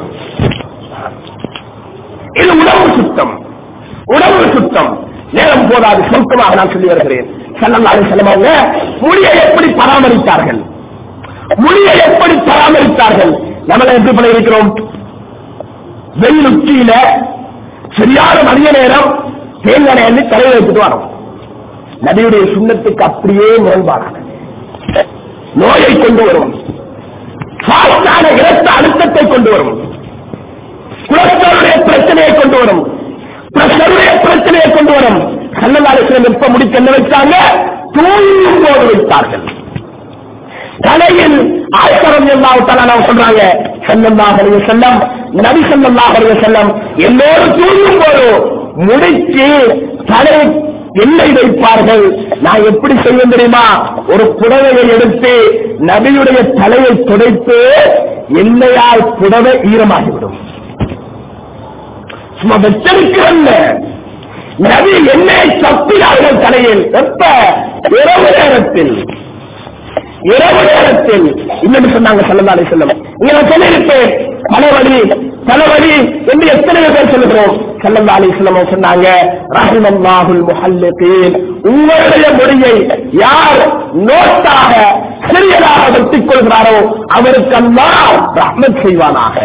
இது உணவு சுத்தம் உணவு சுத்தம் நேரம் போதாது சுருக்கமாக நான் சொல்லி வருகிறேன் செல்லல்லாது செல்லவங்க முடியை எப்படி பராமரித்தார்கள் முடியை எப்படி பராமரித்தார்கள் நம்மள எப்படி பண்ணியிருக்கிறோம் வெயில் உச்சியில சரியான மதிய நேரம் தேங்காய் எண்ணி தலையில் வைத்துட்டு வரோம் நபியுடைய சுண்ணத்துக்கு அப்படியே முரண்பாடான நோயை கொண்டு வரும் சாஸ்தான இரத்த அழுத்தத்தை கொண்டு வரும் குலத்தருடைய பிரச்சனையை கொண்டு வரும் பிரஷருடைய பிரச்சனையை கொண்டு வரும் கண்ணதாலேஸ்வரம் எப்ப முடிக்க என்ன வச்சாங்க தூங்கும் போது வைத்தார்கள் தலையில் ஆயிரம் எல்லாத்தால நாம் சொல்றாங்க செல்லமாக செல்லம் நபி செல்லமாக செல்லம் எல்லோரும் தூங்கும் போது முடிச்சு தலை எண்ணெய் வைப்பார்கள் நான் எப்படி செய்ய தெரியுமா ஒரு புடவையை எடுத்து நபியுடைய தலையை துடைத்து எண்ணெயால் புடவை ஈரமாகிவிடும் சும்மா வச்சிருக்கிறல்ல நபி எண்ணெயை தப்பினார்கள் தலையில் எப்ப இரவு நேரத்தில் இரவு நேரத்தில் இன்னும் சொன்னாங்க சல்லல்லாஹு அலைஹி வஸல்லம் இங்க நான் சொல்லியிருப்பேன் தலைவலி தலைவலி என்று எத்தனை பேர் சொல்லுகிறோம் சல்லல்லாஹு அலைஹி வஸல்லம் சொன்னாங்க ரஹிமல்லாஹுல் முஹல்லிகீன் உங்களுடைய மொழியை யார் நோட்டாக சிறியதாக வெட்டிக் கொள்கிறாரோ அவருக்கு அல்லாஹ் ரஹ்மத் செய்வானாக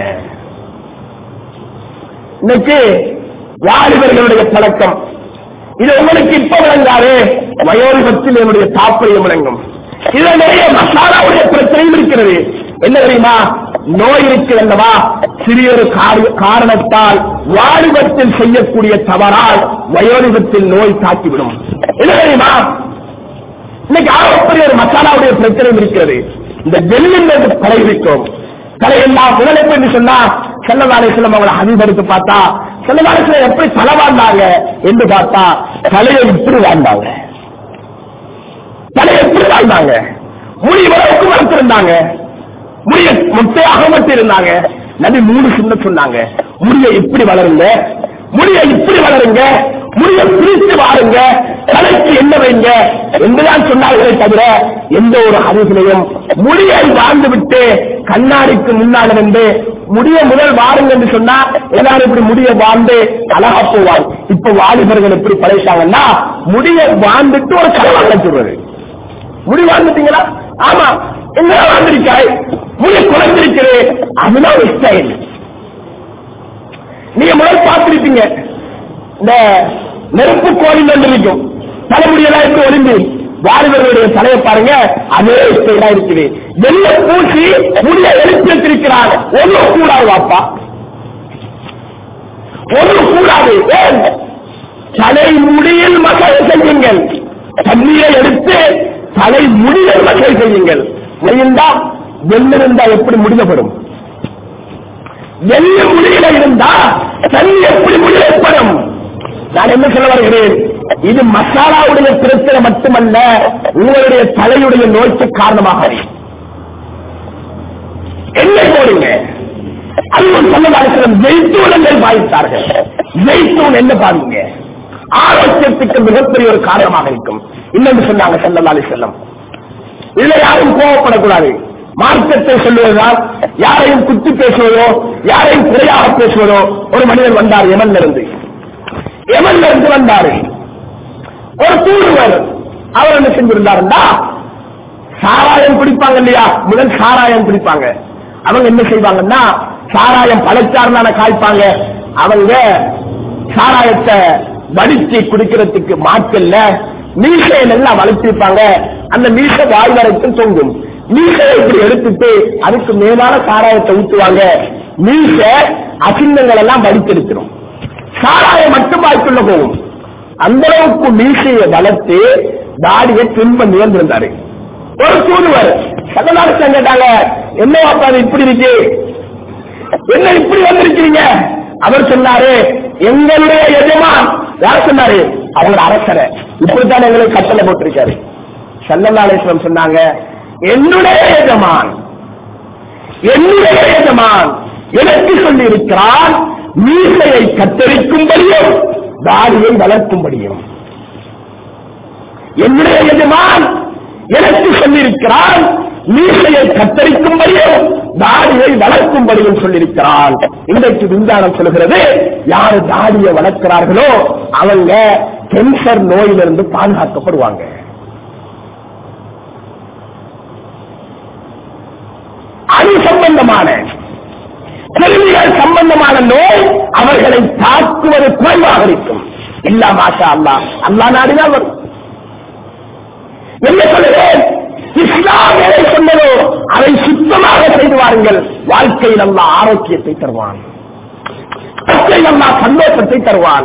இன்னைக்கு வாலிபர்களுடைய பழக்கம் இது உங்களுக்கு இப்ப விளங்காது வயோதிபத்தில் என்னுடைய தாற்பயம் விளங்கும் இதுல நிறைய மசாலாவுடைய பிரச்சனையும் இருக்கிறது என்ன தெரியுமா நோய் இருக்கிறல்லவா சிறிய ஒரு காரி- காரணத்தால் வாலிபத்தில் செய்யக்கூடிய தவறால் வயோதிபத்தில் நோய் தாக்கிவிடும் என்ன தெரியுமா இன்னைக்கு ஆகப்பெரிய ஒரு மசாலாவுடைய பிரச்சனையும் இருக்கிறது இந்த ஜெல்லின் என்று பழகிவிட்டோம் தலையெல்லாம் முதலைப்பு என்று சொன்னா செல்லதாலேஸ்வரம் அவங்களை அதிபருக்கு பார்த்தா செல்லதாலேஸ்வரம் எப்படி தலை வாழ்ந்தாங்க என்று பார்த்தா தலையை இப்படி வாழ்ந்தாங்க தலையை எப்படி வாழ்ந்தாங்க முடி வளர்க்கு வளர்த்திருந்தாங்க முடிய முட்டையாக மட்டும் இருந்தாங்க நபி மூணு சின்ன சொன்னாங்க முடிய இப்படி வளருங்க முடிய இப்படி வளருங்க முடிய பிரித்து வாருங்க தலைக்கு என்ன வைங்க என்றுதான் சொன்னார்களே தவிர எந்த ஒரு அறிவிலையும் முடியை வாழ்ந்து விட்டு கண்ணாடிக்கு முன்னால் வந்து முடிய முதல் வாருங்க என்று சொன்னா எல்லாரும் இப்படி முடிய வாழ்ந்து அழகா போவாங்க இப்ப வாலிபர்கள் எப்படி படைச்சாங்கன்னா முடிய வாழ்ந்துட்டு ஒரு கலவாங்க சொல்றது முடி வாழ்ந்துட்டீங்களா ஆமா என்ன வாழ்ந்திருக்காய் முடி குறைஞ்சிருக்கிறது அதுதான் ஒரு ஸ்டைல் நீங்க முதல் பார்த்திருப்பீங்க இந்த நெருப்பு கோவில் ஒன்று இருக்கும் தலைமுடியெல்லாம் இருக்கு ஒளிந்து வாலிபர்களுடைய தலையை பாருங்க அதே ஸ்டைலா இருக்குது வெள்ள பூசி முடிய எழுப்பி வச்சிருக்கிறாங்க ஒன்றும் கூடாது அப்பா ஒன்றும் கூடாது ஏன் தலை முடியில் மசாஜ் செய்யுங்கள் தண்ணீரை எடுத்து தலை முடியில் மசாஜ் செய்யுங்கள் முடிந்தா வெள்ளிருந்தா எப்படி முடிக்கப்படும் வெள்ளி முடியில இருந்தா தண்ணி எப்படி முடியப்படும் நான் என்ன சொல்ல வருகிறேன் இது மசாலாவுடைய பிரச்சனை மட்டுமல்ல உங்களுடைய தலையுடைய நோய்க்கு காரணமாக எண்ணெய் போடுங்க அதுவும் சொல்லதாசிரம் ஜெய்தூனங்கள் பாதித்தார்கள் ஜெய்தூன் என்ன பாருங்க ஆரோக்கியத்துக்கு மிகப்பெரிய ஒரு காரணமாக இருக்கும் இன்னொன்று சொன்னாங்க செல்லலாலி செல்லம் இதுல யாரும் கோவப்படக்கூடாது மார்க்கத்தை சொல்லுவதால் யாரையும் குத்தி பேசுவதோ யாரையும் குறையாக பேசுவதோ ஒரு மனிதன் வந்தார் எமன்ல இருந்து எமன்ல இருந்து வந்தாரு ஒரு தூதுவர் அவர் என்ன செஞ்சிருந்தாருந்தா சாராயம் குடிப்பாங்க இல்லையா முதல் சாராயம் குடிப்பாங்க அவங்க என்ன செய்வாங்கன்னா சாராயம் பழச்சார்ந்தான காய்ப்பாங்க அவங்க சாராயத்தை வடிச்சு குடிக்கிறதுக்கு மாற்றல்ல மீசையை நல்லா வளர்த்திருப்பாங்க அந்த மீச வாய் வரைக்கும் தொங்கும் மீசையை இப்படி எடுத்துட்டு அதுக்கு மேலான சாராயத்தை ஊத்துவாங்க மீச அசிங்கங்கள் எல்லாம் வடித்தெடுக்கிறோம் சாராயம் மட்டும் வாய்க்குள்ள போகும் அந்த அளவுக்கு மீசையை வளர்த்து தாடியை ட்ரிம் பண்ணி வந்திருந்தாரு ஒரு தூதுவர் சதநாடு கேட்டாங்க என்ன வாப்பா இது இப்படி இருக்கு என்ன இப்படி வந்திருக்கீங்க அவர் சொன்னாரு எங்களுடைய எஜமான் யார் சொன்னாரு அவங்க அரசரை இப்படித்தான் எங்களை கட்டளை போட்டிருக்காரு சல்லல்லாலேஸ்வரம் சொன்னாங்க என்னுடைய எஜமான் என்னுடைய எஜமான் எனக்கு சொல்லி இருக்கிறான் மீசையை கத்தரிக்கும்படியும் தாடியை வளர்க்கும்படியும் என்னுடைய எஜமான் எனக்கு சொல்லியிருக்கிறான் மீசையை கத்தரிக்கும்படியும் தாடியை வளர்க்கும்படியும் சொல்லியிருக்கிறான் இன்றைக்கு விஞ்ஞானம் சொல்கிறது யாரு தாடியை வளர்க்கிறார்களோ அவங்க கேன்சர் நோயிலிருந்து பாதுகாக்கப்படுவாங்க அது சம்பந்தமான கிருமிகள் சம்பந்தமான நோய் அவர்களை தாக்குவது குறைவாக இருக்கும் இல்லா மாஷா அல்லா அல்லா நாடினால் வரும் என்ன சொல்லுகிறேன் இஸ்லாம் எதை சொன்னதோ அதை சுத்தமாக செய்து வாருங்கள் வாழ்க்கையில் அல்லா ஆரோக்கியத்தை தருவான் வாழ்க்கையில் அல்லா சந்தோஷத்தை தருவான்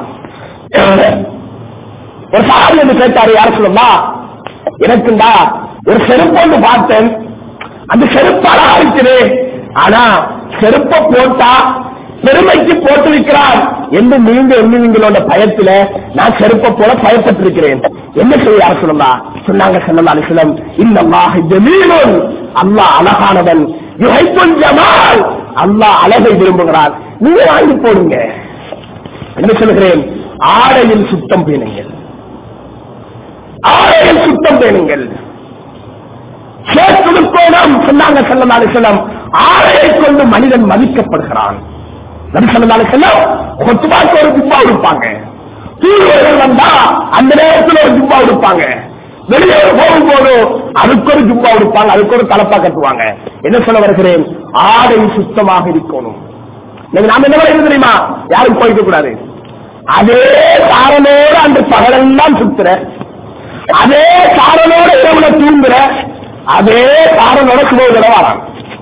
ஒரு சாரி என்று கேட்டாரு யார் சொல்லுமா எனக்குண்டா ஒரு செருப்பு ஒன்று பார்த்தேன் அந்த செருப்பு அழகா இருக்குது ஆனா செருப்ப போட்டா பெருமைக்கு போட்டு இருக்கிறார் என்று நீங்க எண்ணுவீங்களோட பயத்துல நான் செருப்ப போல பயப்பட்டிருக்கிறேன் என்ன செய்ய யார் சொல்லலாம் சொன்னாங்க சொல்லலாம் அலிஸ்லம் இன்னமாக ஜமீனும் அல்லாஹ் அழகானவன் யுகைப்புல் ஜமால் அல்லாஹ் அழகை விரும்புகிறார் நீங்க வாங்கி போடுங்க என்ன சொல்கிறேன் ஆடையில் சுத்தம் பேணுங்கள் ஆடையில் சுத்தம் பேணுங்கள் சேத்துடுக்கோணம் சொன்னாங்க செல்லலாலு செல்லம் ஆடையை கொண்டு மனிதன் மதிக்கப்படுகிறான் நபி சொல்லலாலு செல்லம் கொத்துபாக்கு ஒரு ஜிப்பா உடுப்பாங்க தூதுவர்கள் வந்தா அந்த நேரத்தில் ஒரு ஜிப்பா உடுப்பாங்க வெளியே போகும் போது அதுக்கு ஒரு ஜுப்பா உடுப்பாங்க அதுக்கு ஒரு தலப்பா கட்டுவாங்க என்ன சொல்ல வருகிறேன் ஆடை சுத்தமாக இருக்கணும் இன்னைக்கு நாம என்ன பண்ணுறது தெரியுமா யாரும் போய்க்க கூடாது அதே காரனோடு அந்த பகலெல்லாம் சுத்துற அதே காரனோட இரவுல தூங்குற அதே காரனோட சுபோதர வரான்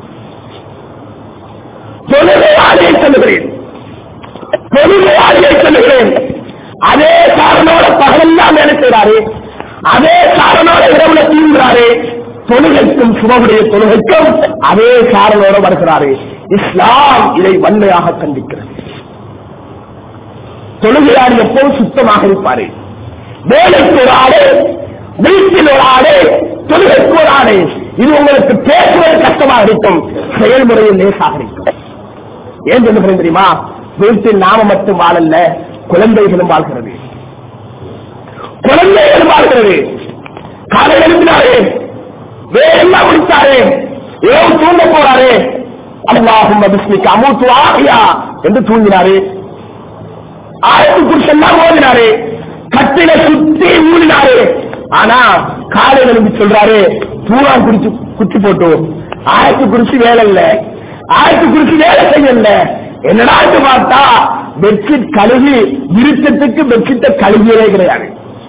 தொழுகையாளியை சொல்லுகிறேன் தொழுகையாளியை சொல்லுகிறேன் அதே காரனோட பகலெல்லாம் வேலை செய்றாரு அதே காரனோட இரவுல தூங்குறாரு தொழுகைக்கும் சுபகுடைய தொழுகைக்கும் அதே காரனோட வருகிறாரு இஸ்லாம் இதை வன்மையாக கண்டிக்கிறது தொழுகையாளி எப்போதும் சுத்தமாக இருப்பாரு வேலைக்கு ஒரு ஆடு வீட்டில் ஒரு ஆடு தொழுகைக்கு ஒரு ஆடு இது உங்களுக்கு பேசுவது கஷ்டமாக இருக்கும் செயல்முறையில் லேசாக இருக்கும் ஏன் சொல்லுகிறேன் தெரியுமா வீட்டில் நாம மட்டும் வாழல்ல குழந்தைகளும் வாழ்கிறது குழந்தை எதிர்பார்க்கிறது காலை எழுப்பினாரே வேறெல்லாம் முடித்தாரே ஏதோ தூங்க போறாரே அல்லாஹும் பிஸ்மிக்கு அமூத்து ஆகியா என்று தூங்கினாரே ஆயிரத்து குடிச்செல்லாம் ஓதினாரு கட்டில சுத்தி ஊழினாரு ஆனா காலையில எழுந்து சொல்றாரு பூரா குடிச்சு குச்சி போட்டு ஆயிரத்து குறிச்சு வேலை இல்ல ஆயிரத்து குறிச்சு வேலை செய்யல என்னடா பார்த்தா பெட்ஷீட் கழுகி இருட்டத்துக்கு பெட்ஷீட்டை கழுகியதே கிடையாது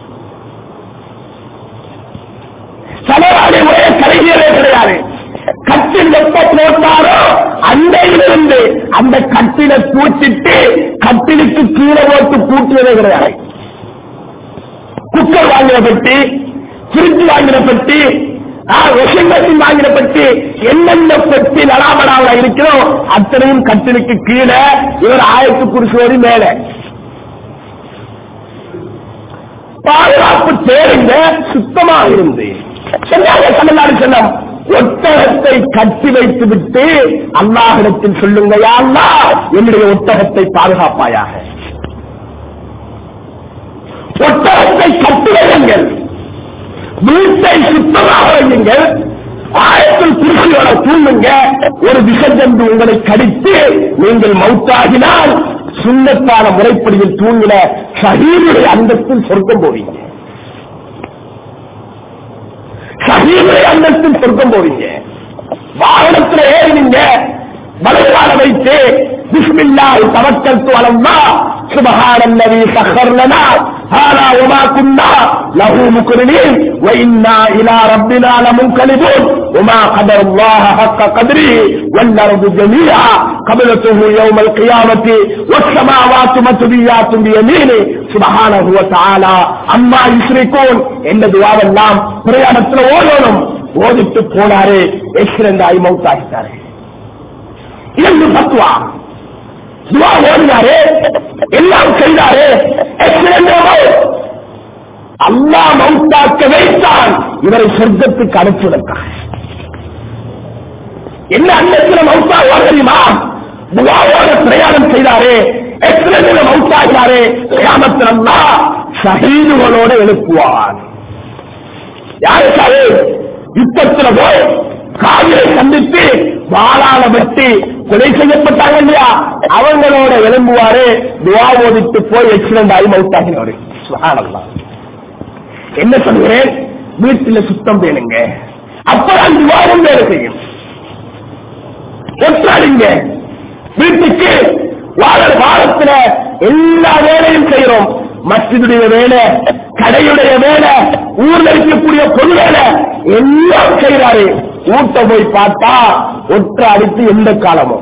சலவாடி முறையை கழுகியதே கிடையாது கட்டில் எப்ப போட்டாரோ அண்டையிலிருந்து அந்த கட்டில தூச்சிட்டு கட்டிலுக்கு கீழே போட்டு கூட்டியதே கிடையாது குக்கர் வாங்கின பெட்டி ஃபிரிட்ஜ் வாங்கின பெட்டி வாஷிங் மெஷின் வாங்கின பெட்டி என்னென்ன பெட்டி நடாமடாவில் இருக்கிறோம் அத்தனையும் கட்டிலுக்கு கீழே இவர் ஆயிரத்து குருசோடி மேல பாதுகாப்பு தேருங்க சுத்தமாக இருந்து சொன்னாங்க தமிழ்நாடு செல்லம் ஒட்டகத்தை கட்டி வைத்து விட்டு அல்லாஹிடத்தில் சொல்லுங்க யா அல்லாஹ் என்னுடைய ஒட்டகத்தை பாதுகாப்பாயாக ஒட்டகத்தை கட்டி வையுங்கள் வீட்டை சுத்தமாக வையுங்கள் ஆயத்தில் குருசியோட தூங்குங்க ஒரு விஷஜந்து உங்களை கடித்து நீங்கள் மௌத்தாகினால் சுண்ணத்தான முறைப்படியில் தூங்கின ஷஹீருடைய அந்தத்தில் சொர்க்கம் போவீங்க ஷஹீருடைய அந்தத்தில் சொர்க்கம் போவீங்க வாகனத்தில் ஏறினீங்க வலதுகால வைத்து பிஸ்மில்லாஹ் தவக்கல்து அலல்லாஹ் சுபஹானல்லதி சஹர் லனா ஹாலா வமா குன்னா லஹு முக்ரினீன் வ இன்னா இலா ரப்பினா லமுன்கலிபூன் وما قدر الله حق قدره والأرض جميعا قبلته يوم القيامة والسماوات مطويات بيمينه سبحانه وتعالى அம்மா யுஸ்ரிகூன் என்ற துவாவெல்லாம் பிரயாணத்துல ஓடணும் ஓதிட்டு போனாரு எக்ஸிடென்ட் ஆகி மவுத்தாகிட்டாரு இரண்டு பத்துவா துவா ஓடினாரு எல்லாம் செய்தாரு எக்ஸிடென்ட் அல்லா மவுத்தாக்க வைத்தான் இவரை சொர்க்கத்துக்கு அனுப்புவதற்காக என்ன அன்னத்துல மவுத்தா தெரியுமா துவாவோட பிரயாணம் செய்தாரு எக்ஸிடென்ட்ல மவுத்தாகிறாரு கிராமத்தில் அல்லா ஷஹீதுகளோட எழுப்புவார் யாரு சாரு யுத்தத்துல போய் காவிரை சந்தித்து வாழால வெட்டி கொலை செய்யப்பட்டாங்க இல்லையா அவங்களோட எழும்புவாரு துவா ஓதிட்டு போய் எக்ஸிடென்ட் ஆகி மவுத்தாகினவரு சுகானல்லாம் என்ன சொல்கிறேன் வீட்டுல சுத்தம் வேணுங்க அப்பதான் துவாவும் வேலை செய்யும் ஒற்றாடிங்க வீட்டுக்கு வாழ வாரத்துல எல்லா வேலையும் செய்யறோம் மஸ்ஜிதுடைய வேலை கடையுடைய வேலை ஊர்ல இருக்கக்கூடிய பொது வேலை எல்லாம் செய்யறாரு ஊட்ட போய் பார்த்தா ஒற்ற அடித்து எந்த காலமும்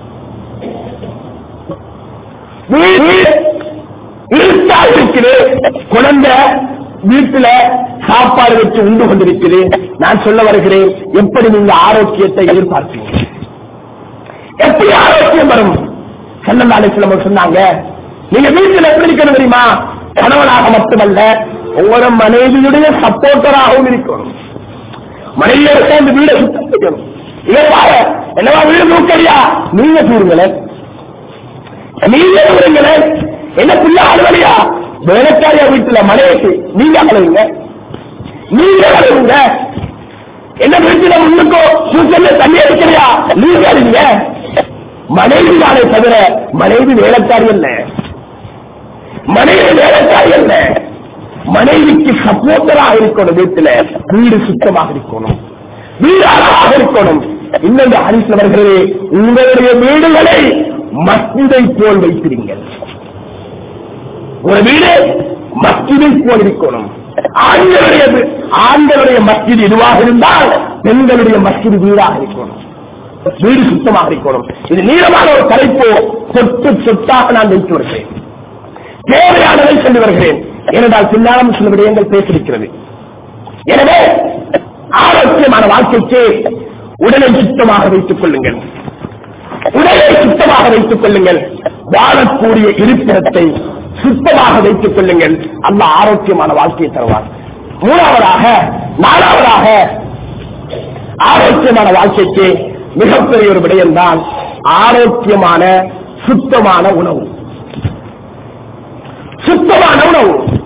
வீடு இருட்டா இருக்குது குழந்தை வீட்டுல சாப்பாடு வச்சு உண்டு கொண்டிருக்குது நான் சொல்ல வருகிறேன் எப்படி நீங்க ஆரோக்கியத்தை எதிர்பார்ப்பீங்க எப்படி ஆரோக்கியம் வரும் செல்லந்தாலே சிலம்ப சொன்னாங்க நீங்க வீட்டில் எப்படி இருக்கணும் தெரியுமா கணவனாக மட்டுமல்ல உங்களோட மனைவியுடைய சப்போர்ட்டராகவும் இருக்கணும் மனைவியோட சேர்ந்து வீடை சுத்தம் செய்யணும் இதை பாரு என்னவா வீடு நூக்கடியா நீங்க தூருங்களேன் நீங்க தூருங்களேன் என்ன பிள்ளை அலுவலியா வேலைக்காரியா வீட்டுல மனைவிக்கு நீங்க அழுவுங்க நீங்க அழுவுங்க என்ன வீட்டுல முன்னுக்கோ சூசல்ல தண்ணி அடிக்கலையா நீங்க அழுங்க மனைவி தானே தவிர மனைவி வேலைக்காரி அல்ல மனைவி வேலைக்காரி அல்ல மனைவிக்கு சப்போர்ட்டராக இருக்கணும் வீட்டுல வீடு சுத்தமாக இருக்கணும் வீடு அழகாக இருக்கணும் இன்னொன்று ஹரிஸ் அவர்களே உங்களுடைய வீடுகளை மஸ்ஜிதை போல் வைத்திருங்கள் ஒரு வீடு மஸ்ஜிதை போல் இருக்கணும் ஆண்களுடைய வீ- ஆண்களுடைய மஸ்ஜித் இதுவாக இருந்தால் பெண்களுடைய மஸ்ஜித் வீடாக இருக்கணும் வீடு சுத்தமாக இருக்கணும் இது நீளமான ஒரு தலைப்பு சொட்டு சொட்டாக நான் வைத்து வருகிறேன் தேவையானதை சொல்லி வருகிறேன் ஏனென்றால் பின்னாலும் சில விடயங்கள் பேசியிருக்கிறது எனவே ஆரோக்கியமான வாழ்க்கைக்கு உடலை சுத்தமாக வைத்துக் கொள்ளுங்கள் உடலை சுத்தமாக வைத்துக் கொள்ளுங்கள் வாழக்கூடிய இருப்பிடத்தை சுத்தமாக வைத்துக் கொள்ளுங்கள் அல்ல ஆரோக்கியமான வாழ்க்கையை தருவார் மூணாவதாக நாலாவதாக ஆரோக்கியமான வாழ்க்கைக்கு மிகப்பெரிய ஒரு விடயம் தான் ஆரோக்கியமான சுத்தமான உணவு சுத்தமான உணவு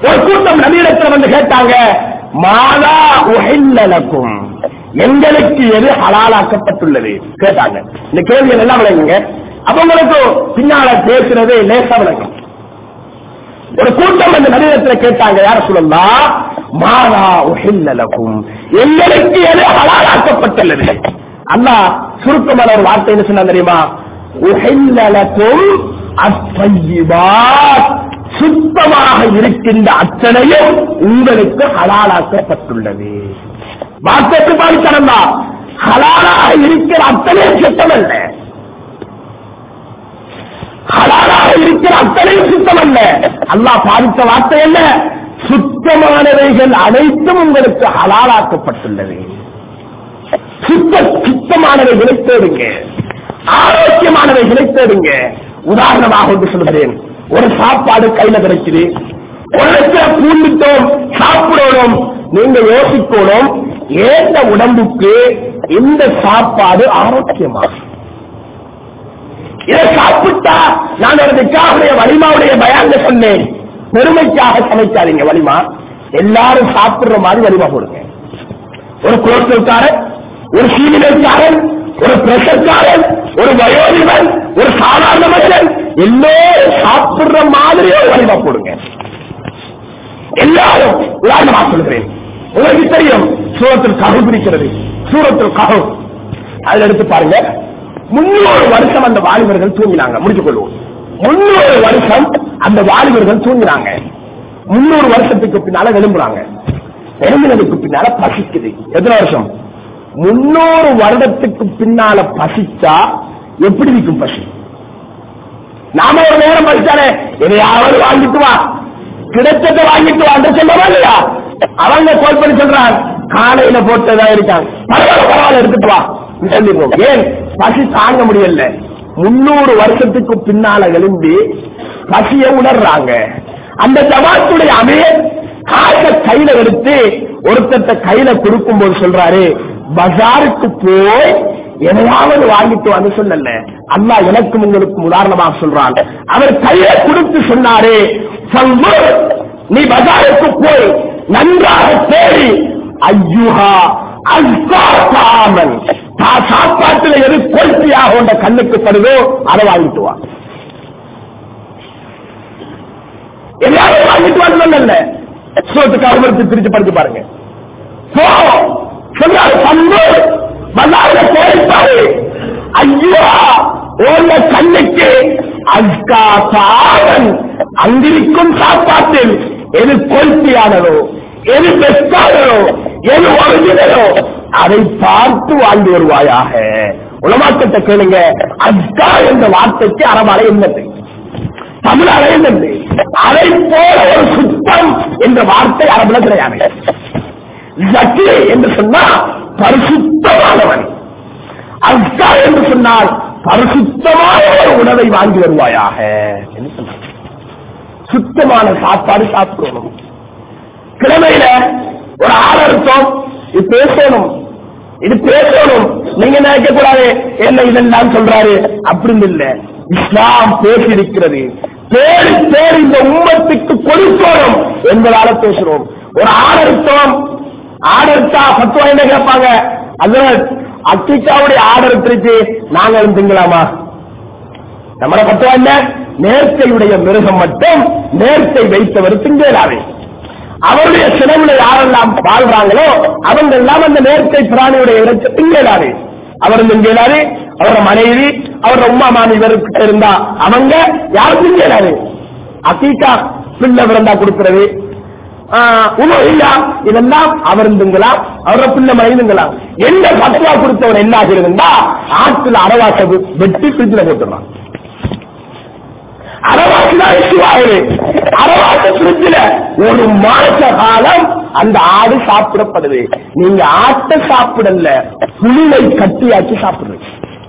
ஒரு கூட்டம் நவீனத்தில் வந்து கேட்டாங்க மாதா உஹில்லலக்கும் எங்களுக்கு எது ஹலாலாக்கப்பட்டுள்ளது கேட்டாங்க இந்த கேள்விகள் எல்லாம் விளங்குங்க அவங்களுக்கு பின்னால பேசுறது லேசா விளங்கும் ஒரு கூட்டம் அந்த நவீனத்தில் கேட்டாங்க யார சொல்லலாம் மாதா உஹில்லலக்கும் எங்களுக்கு எது ஹலாலாக்கப்பட்டுள்ளது அல்லாஹ் சுருக்கமான ஒரு வார்த்தை என்ன சொன்னா தெரியுமா உஹில்லலக்கும் அத்தய்யிபாத் சுத்தமாக இருக்கின்ற அத்தனையும் உங்களுக்கு ஹலாலாக்கப்பட்டுள்ளது வார்த்தைக்கு பாதித்தனம் தான் ஹலாலாக இருக்கிற அத்தனையும் சுத்தம் அல்ல ஹலாலாக இருக்கிற அத்தனையும் சுத்தம் அல்ல அல்லாஹ் பாதித்த வார்த்தை என்ன சுத்தமானவைகள் அனைத்தும் உங்களுக்கு ஹலாலாக்கப்பட்டுள்ளது சுத்த சுத்தமானவைகளை தேடுங்க ஆரோக்கியமானவைகளை தேடுங்க உதாரணமாக ஒன்று சொல்கிறேன் ஒரு சாப்பாடு கையில கிடைக்குது ஒரு லட்சம் பூண்டுட்டோம் சாப்பிடணும் நீங்க யோசிக்கணும் ஏந்த உடம்புக்கு இந்த சாப்பாடு ஆரோக்கியமாகும் இதை சாப்பிட்டா நான் ஒரு நிக்காவுடைய வலிமாவுடைய பயாங்க சொன்னேன் பெருமைக்காக சமைக்காதீங்க வலிமா எல்லாரும் சாப்பிடுற மாதிரி வலிமா போடுங்க ஒரு குளோஸ்டல்காரன் ஒரு சீனியர்காரன் ஒரு பிரஷர்காரன் ஒரு வயோதிபன் ஒரு சாதாரண மனிதன் எல்லோரும் சாப்பிடுற மாதிரி ஒரு வலிமா போடுங்க எல்லாரும் உதாரணமா சொல்கிறேன் உங்களுக்கு தெரியும் சூரத்தில் ககு பிடிக்கிறது சூரத்தில் ககு அதுல எடுத்து பாருங்க முன்னூறு வருஷம் அந்த வாலிபர்கள் தூங்கினாங்க முடித்துக் கொள்வோம் முன்னூறு வருஷம் அந்த வாலிபர்கள் தூங்கினாங்க முன்னூறு வருஷத்துக்கு பின்னால விரும்புறாங்க விரும்பினதுக்கு பின்னால பசிக்குது எத்தனை வருஷம் முன்னூறு வருடத்துக்கு பின்னால பசிச்சா எப்படி இருக்கும் பசி நாம ஒரு நேரம் பசிச்சாலே எதையாவது வாங்கிட்டு வா கிடைச்சதை வாங்கிட்டு வாங்க சொல்லவா இல்லையா அவங்க கோல் பண்ணி சொல்றாங்க காலையில போட்டதா இருக்காங்க பரவாயில்ல பரவாயில்ல எடுத்துட்டு வா சொல்லிடுவோம் ஏன் பசி தாங்க முடியல முன்னூறு வருஷத்துக்கு பின்னால எழும்பி பசிய உணர்றாங்க அந்த ஜமாத்துடைய அமீர் காசை கையில எடுத்து ஒருத்தட்ட கையில கொடுக்கும் போது சொல்றாரு பஜாருக்கு போய் எதையாவது வாங்கிட்டு வந்து சொல்லல அல்லாஹ் எனக்கும் உங்களுக்கும் உதாரணமாக சொல்றான் அவர் கையில கொடுத்து சொன்னாரு "ஃபன்துர், நீ பஜாருக்கு போய் நன்றாக தேடி ஐயுஹா அஸ்கா தாமன் தான் சாப்பாட்டுல எது கொள்கையாக உண்ட கண்ணுக்கு படுதோ அதை வாங்கிட்டு வா எல்லாரும் வாங்கிட்டு வரல சோத்துக்கு அவருக்கு பிரிச்சு படிச்சு பாருங்க போ சொன்னாரு பண்பு பல்லாயிர போயிட்டாரு ஐயோ உள்ள கண்ணுக்கு அஸ்கா சாதன் அங்கிருக்கும் சாப்பாட்டில் எது கொள்கையானதோ எது பெஸ்டானதோ எது ஒரிஜினலோ அதை பார்த்து வாழ்ந்து வருவாயாக உலமாக்கத்தை கேளுங்க அஸ்கா என்ற வார்த்தைக்கு அரபாலை என்னது தமிழ் என்னது அதை போல ஒரு சுத்தம் என்ற வார்த்தை அரபுல கிடையாது ஜக்கி என்று சொன்னால் பரிசுத்தமானவன் அஸ்கா என்று சொன்னால் பரிசுத்தமான ஒரு உணவை வாங்கி வருவாயாக என்று சொன்னார் சுத்தமான சாப்பாடு சாப்பிடணும் கிழமையில ஒரு ஆளர்த்தம் இது பேசணும் இது பேசணும் நீங்க நினைக்க கூடாது என்ன இதெல்லாம் சொல்றாரு அப்படின்னு இல்ல இஸ்லாம் பேசியிருக்கிறது தேடி தேடி இந்த உம்மத்துக்கு கொடுக்கணும் என்பதால பேசுறோம் ஒரு ஆடர்த்தம் ஆடர்த்தா பத்துவா என்ன கேட்பாங்க அதனால் அத்திக்காவுடைய ஆடர்த்திற்கு நாங்களும் திங்கலாமா நம்மள பத்துவா என்ன நேர்த்தையுடைய மிருகம் மட்டும் நேர்த்தை வைத்தவர் திங்கலாவே அவருடைய சினவுல யாரெல்லாம் வாழ்றாங்களோ அவங்க எல்லாம் அந்த நேர்த்தை பிராணியுடைய இறைச்சி திங்கலாவே அவர் திங்கலாரு அவரோட மனைவி அவரோட உமா மாமி இவருக்கு இருந்தா அவங்க யாரும் திங்கலாரு அக்கீக்கா பிள்ளை பிறந்தா கொடுக்கிறது உணவில்லா இதெல்லாம் அவர் இருந்துங்களாம் அவரோட பிள்ளை மனைவிங்களாம் எந்த பத்துவா கொடுத்தவர் என்ன ஆகிறதுண்டா ஆற்றுல அரவாசை வெட்டி பிரிட்ஜில் போட்டுறான் அரவாசி தான் இஷ்யூ ஆகுது அரவாசி பிரிட்ஜில் ஒரு மாச காலம் அந்த ஆடு சாப்பிடப்படுது நீங்க ஆட்டை சாப்பிடல புலிவை கட்டியாக்கி சாப்பிடுறீங்க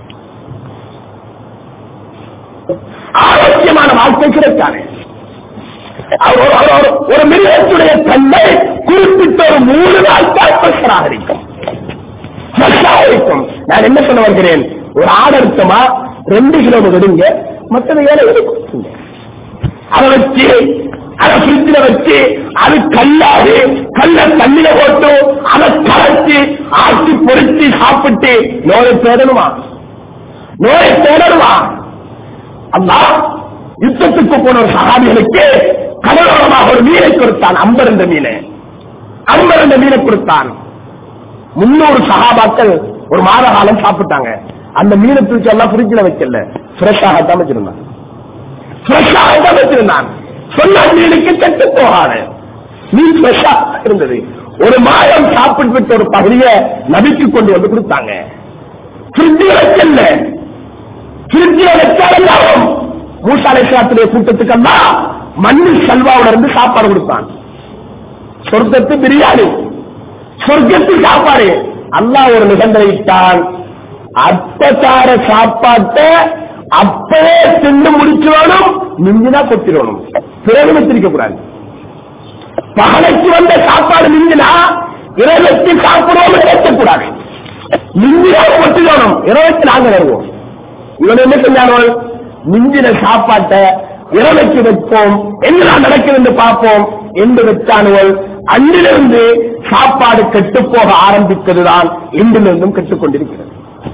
ஆரோக்கியமான வாழ்க்கை கிடைக்காது அவர் ஒரு- ஒரு- ஒரு மிருகத்துடைய தன்மை குறிப்பிட்ட ஒரு மூணு நாள் தான் பிரஷராக இருக்கும் ஃப்ரெஷ்ஷாக இருக்கும் நான் என்ன சொல்ல வருகிறேன் ஒரு ஆடு அர்த்தமா ரெண்டு கிலோ விடுங்க மற்றது ஏழை கொடுத்துங்க அதை வச்சு அதை ஃப்ரிட்ஜில் வச்சு அது கல்லாது கல்ல தண்ணியில போட்டு அதை கரைச்சி ஆக்கி பொறிச்சு சாப்பிட்டு நோயை தேடணுமா நோயை தேடணுமா அம்மா யுத்தத்துக்கு போன ஒரு சகாபிகளுக்கு கடலோரமாக ஒரு மீனை கொடுத்தான் அம்பர் என்ற மீனை அம்பர் என்ற மீனை கொடுத்தான் முன்னூறு சகாபாக்கள் ஒரு மாத காலம் சாப்பிட்டாங்க அந்த மீனை தூக்கி எல்லாம் ஃப்ரிட்ஜில் வைக்கல ஃப்ரெஷ்ஷாக தான் வச்சிருந்தான் ஃப்ரெஷ்ஷாக தான் வச்சிருந்தான் சொன்ன மீனுக்கு கெட்டு போகாது மீன் ஃப்ரெஷ்ஷா இருந்தது ஒரு மாதம் சாப்பிட்டு விட்ட ஒரு பகுதியை நபிக்கு கொண்டு வந்து கொடுத்தாங்க ஃப்ரிட்ஜில் வைக்கல ஃப்ரிட்ஜில் வச்சாலும் மூசாலை சாத்திரிய கூட்டத்துக்கெல்லாம் மண்ணில் செல்வாவுல இருந்து சாப்பாடு கொடுத்தான் சொர்க்கத்து பிரியாணி சொர்க்கத்து சாப்பாடு அல்லாஹ் ஒரு நிபந்தனை இட்டான் அத்தசார சாப்பாட்டை அப்பவே தின்னு முடிச்சிடணும் மிஞ்சினா கொத்திடணும் பிறகு வச்சிருக்க கூடாது பகலைக்கு வந்த சாப்பாடு மிஞ்சினா இரவுக்கு சாப்பிடுவோம் வைக்கக்கூடாது மிஞ்சினா கொத்திடணும் இரவுக்கு நாங்க வருவோம் இவன் என்ன செஞ்சார்கள் மிஞ்சின சாப்பாட்டை இரவைக்கு வைப்போம் என்ன நடக்குது என்று பார்ப்போம் என்று வச்சானுவல் அன்றிலிருந்து சாப்பாடு கெட்டு போக ஆரம்பித்ததுதான் இன்றிலிருந்தும் கெட்டுக் கொண்டிருக்கிறது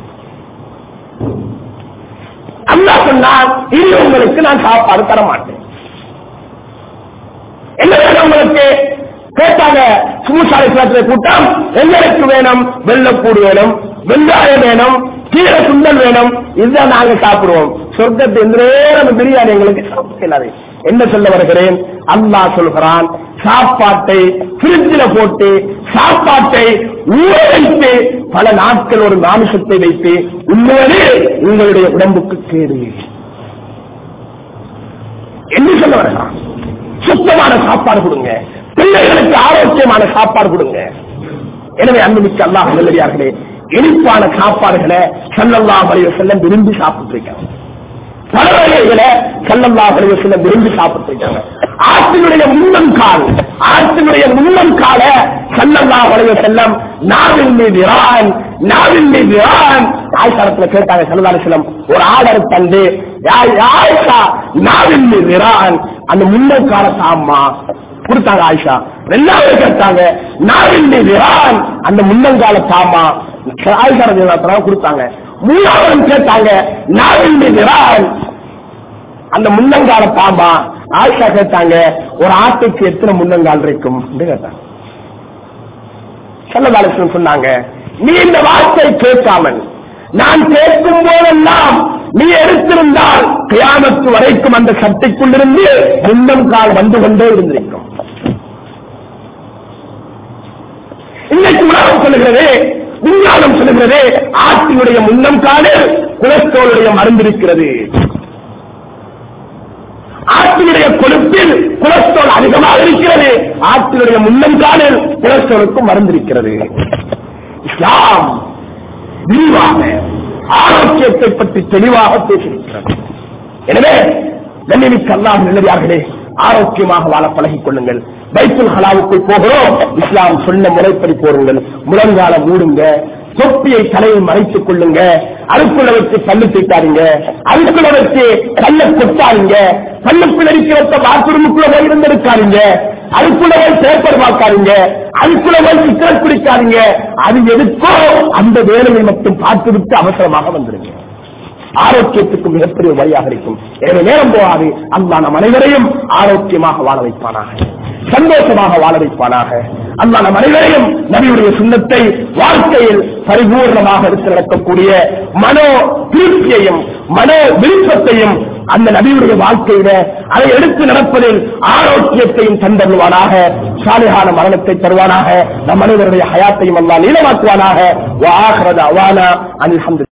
அல்லா சொன்னான் இனி உங்களுக்கு நான் சாப்பாடு தர மாட்டேன் என்ன வேணும் உங்களுக்கு கேட்டாங்க சுமுசாலை கிளாத்துல கூட்டம் எங்களுக்கு வேணும் வெள்ளப்பூடு வேணும் வெங்காயம் வேணும் கீரை சுண்டல் வேணும் இதுதான் நாங்க சாப்பிடுவோம் சொர்க்கத்தை எந்த நேரம் பிரியாணி எங்களுக்கு சாப்பிட இயலாது. என்ன சொல்ல வருகிறேன் அல்லாஹ் சொல்கிறான் சாப்பாட்டை பிரிட்ஜில் போட்டு சாப்பாட்டை ஊற வைத்து பல நாட்கள் ஒரு மாமிசத்தை வைத்து உண்மையிலே உங்களுடைய உடம்புக்கு கேடு என்ன சொல்ல வரலாம் சுத்தமான சாப்பாடு கொடுங்க பிள்ளைகளுக்கு ஆரோக்கியமான சாப்பாடு கொடுங்க எனவே அன்புமிக்க அல்லாஹ் நல்லடியார்களே இனிப்பான சாப்பாடுகளை சல்லல்லாஹு அலைஹி வஸல்லம் விரும்பி சாப்பிட்டு இருக்காங்க பல வகைகளை சல்லல்லாஹு அலைஹி வஸல்லம் விரும்பி சாப்பிட்டு இருக்காங்க ஆற்றினுடைய முன்னங்கால் ஆற்றினுடைய முன்னங்கால சல்லல்லாஹு அலைஹி வஸல்லம் நாவின் மீது இரான் நாவின் மீது இரான் ஆயிஷாரத்துல கேட்டாங்க சல்லல்லாஹு அலைஹி வஸல்லம் ஒரு ஆர்டர் தந்து யா- யா ஆயிஷா நாவின் மீது இரான் அந்த முன்னங்கால தாம்மா கொடுத்தாங்க ஆயிஷா ரெண்டாவது கேட்டாங்க நாவின் மீது இரான் அந்த முன்னங்கால தாமா ஆயிஷா ரலியல்லாஹு கொடுத்தாங்க மூணாவது கேட்டாங்க நாவின் மீது இரான் அந்த முன்னங்கால பாம்பா ஆயிஷா கேட்டாங்க ஒரு ஆட்டுக்கு எத்தனை முன்னங்கால் இருக்கும் என்று கேட்டாங்க செல்லதாலட்சுமி சொன்னாங்க நீ இந்த வார்த்தை கேட்காமல் நான் கேட்கும் போதெல்லாம் நீ எடுத்திருந்தால் கியாமத்து வரைக்கும் அந்த சட்டைக்குள்ளிருந்து முன்னம் கால் வந்து கொண்டே இருந்திருக்கும் இன்னைக்கு உலகம் சொல்லுகிறது விஞ்ஞானம் சொல்லுகிறது ஆட்டினுடைய முன்னம் காலில் குலஸ்ட்ரோலுடைய மருந்து இருக்கிறது ஆட்டினுடைய கொழுப்பில் கொலஸ்ட்ரால் அதிகமாக இருக்கிறது ஆட்டினுடைய முன்னங்காலில் கொலஸ்ட்ராலுக்கும் மறந்திருக்கிறது இஸ்லாம் விரிவாக ஆரோக்கியத்தை பற்றி தெளிவாக பேசியிருக்கிறது எனவே கண்ணிமிக்க அல்லாஹ் நல்லதார்களே ஆரோக்கியமாக வாழ பழகிக் கொள்ளுங்கள் பைத்துல் ஹலாவுக்குள் போகிறோம் இஸ்லாம் சொன்ன முறைப்படி போருங்கள் முழங்கால மூடுங்க தொப்பியை தலையில் மறைத்துக் கொள்ளுங்க அதுக்குள்ள வச்சு பல்லு தீட்டாதீங்க அதுக்குள்ள வச்சு கல்ல கொட்டாதீங்க பல்லுக்குள்ள இருக்கிற பாத்ரூமுக்குள்ள போய் இருந்திருக்காதீங்க அதுக்குள்ள போய் பேப்பர் பார்க்காதீங்க அதுக்குள்ள போய் சிக்கல் பிடிக்காதீங்க அது எதுக்கோ அந்த வேலையை மட்டும் பார்த்துவிட்டு அவசரமாக வந்துருங்க ஆரோக்கியத்துக்கு மிகப்பெரிய வழியாக இருக்கும் எனவே நேரம் போகாது அல்லா நம் அனைவரையும் ஆரோக்கியமாக வாழ வைப்பானாக சந்தோஷமாக வாழ வைப்பானாக அல்லா நம் அனைவரையும் நபியுடைய சுண்ணத்தை வாழ்க்கையில் பரிபூர்ணமாக எடுத்து நடக்கக்கூடிய மனோ திருப்தியையும் மனோ விருப்பத்தையும் அந்த நபியுடைய வாழ்க்கையில அதை எடுத்து நடப்பதில் ஆரோக்கியத்தையும் தந்தருவானாக சாலிகான மரணத்தை தருவானாக நம் அனைவருடைய ஹயாத்தையும் அல்லா நீளமாக்குவானாக வாஹரத அவானா அல்ஹம்து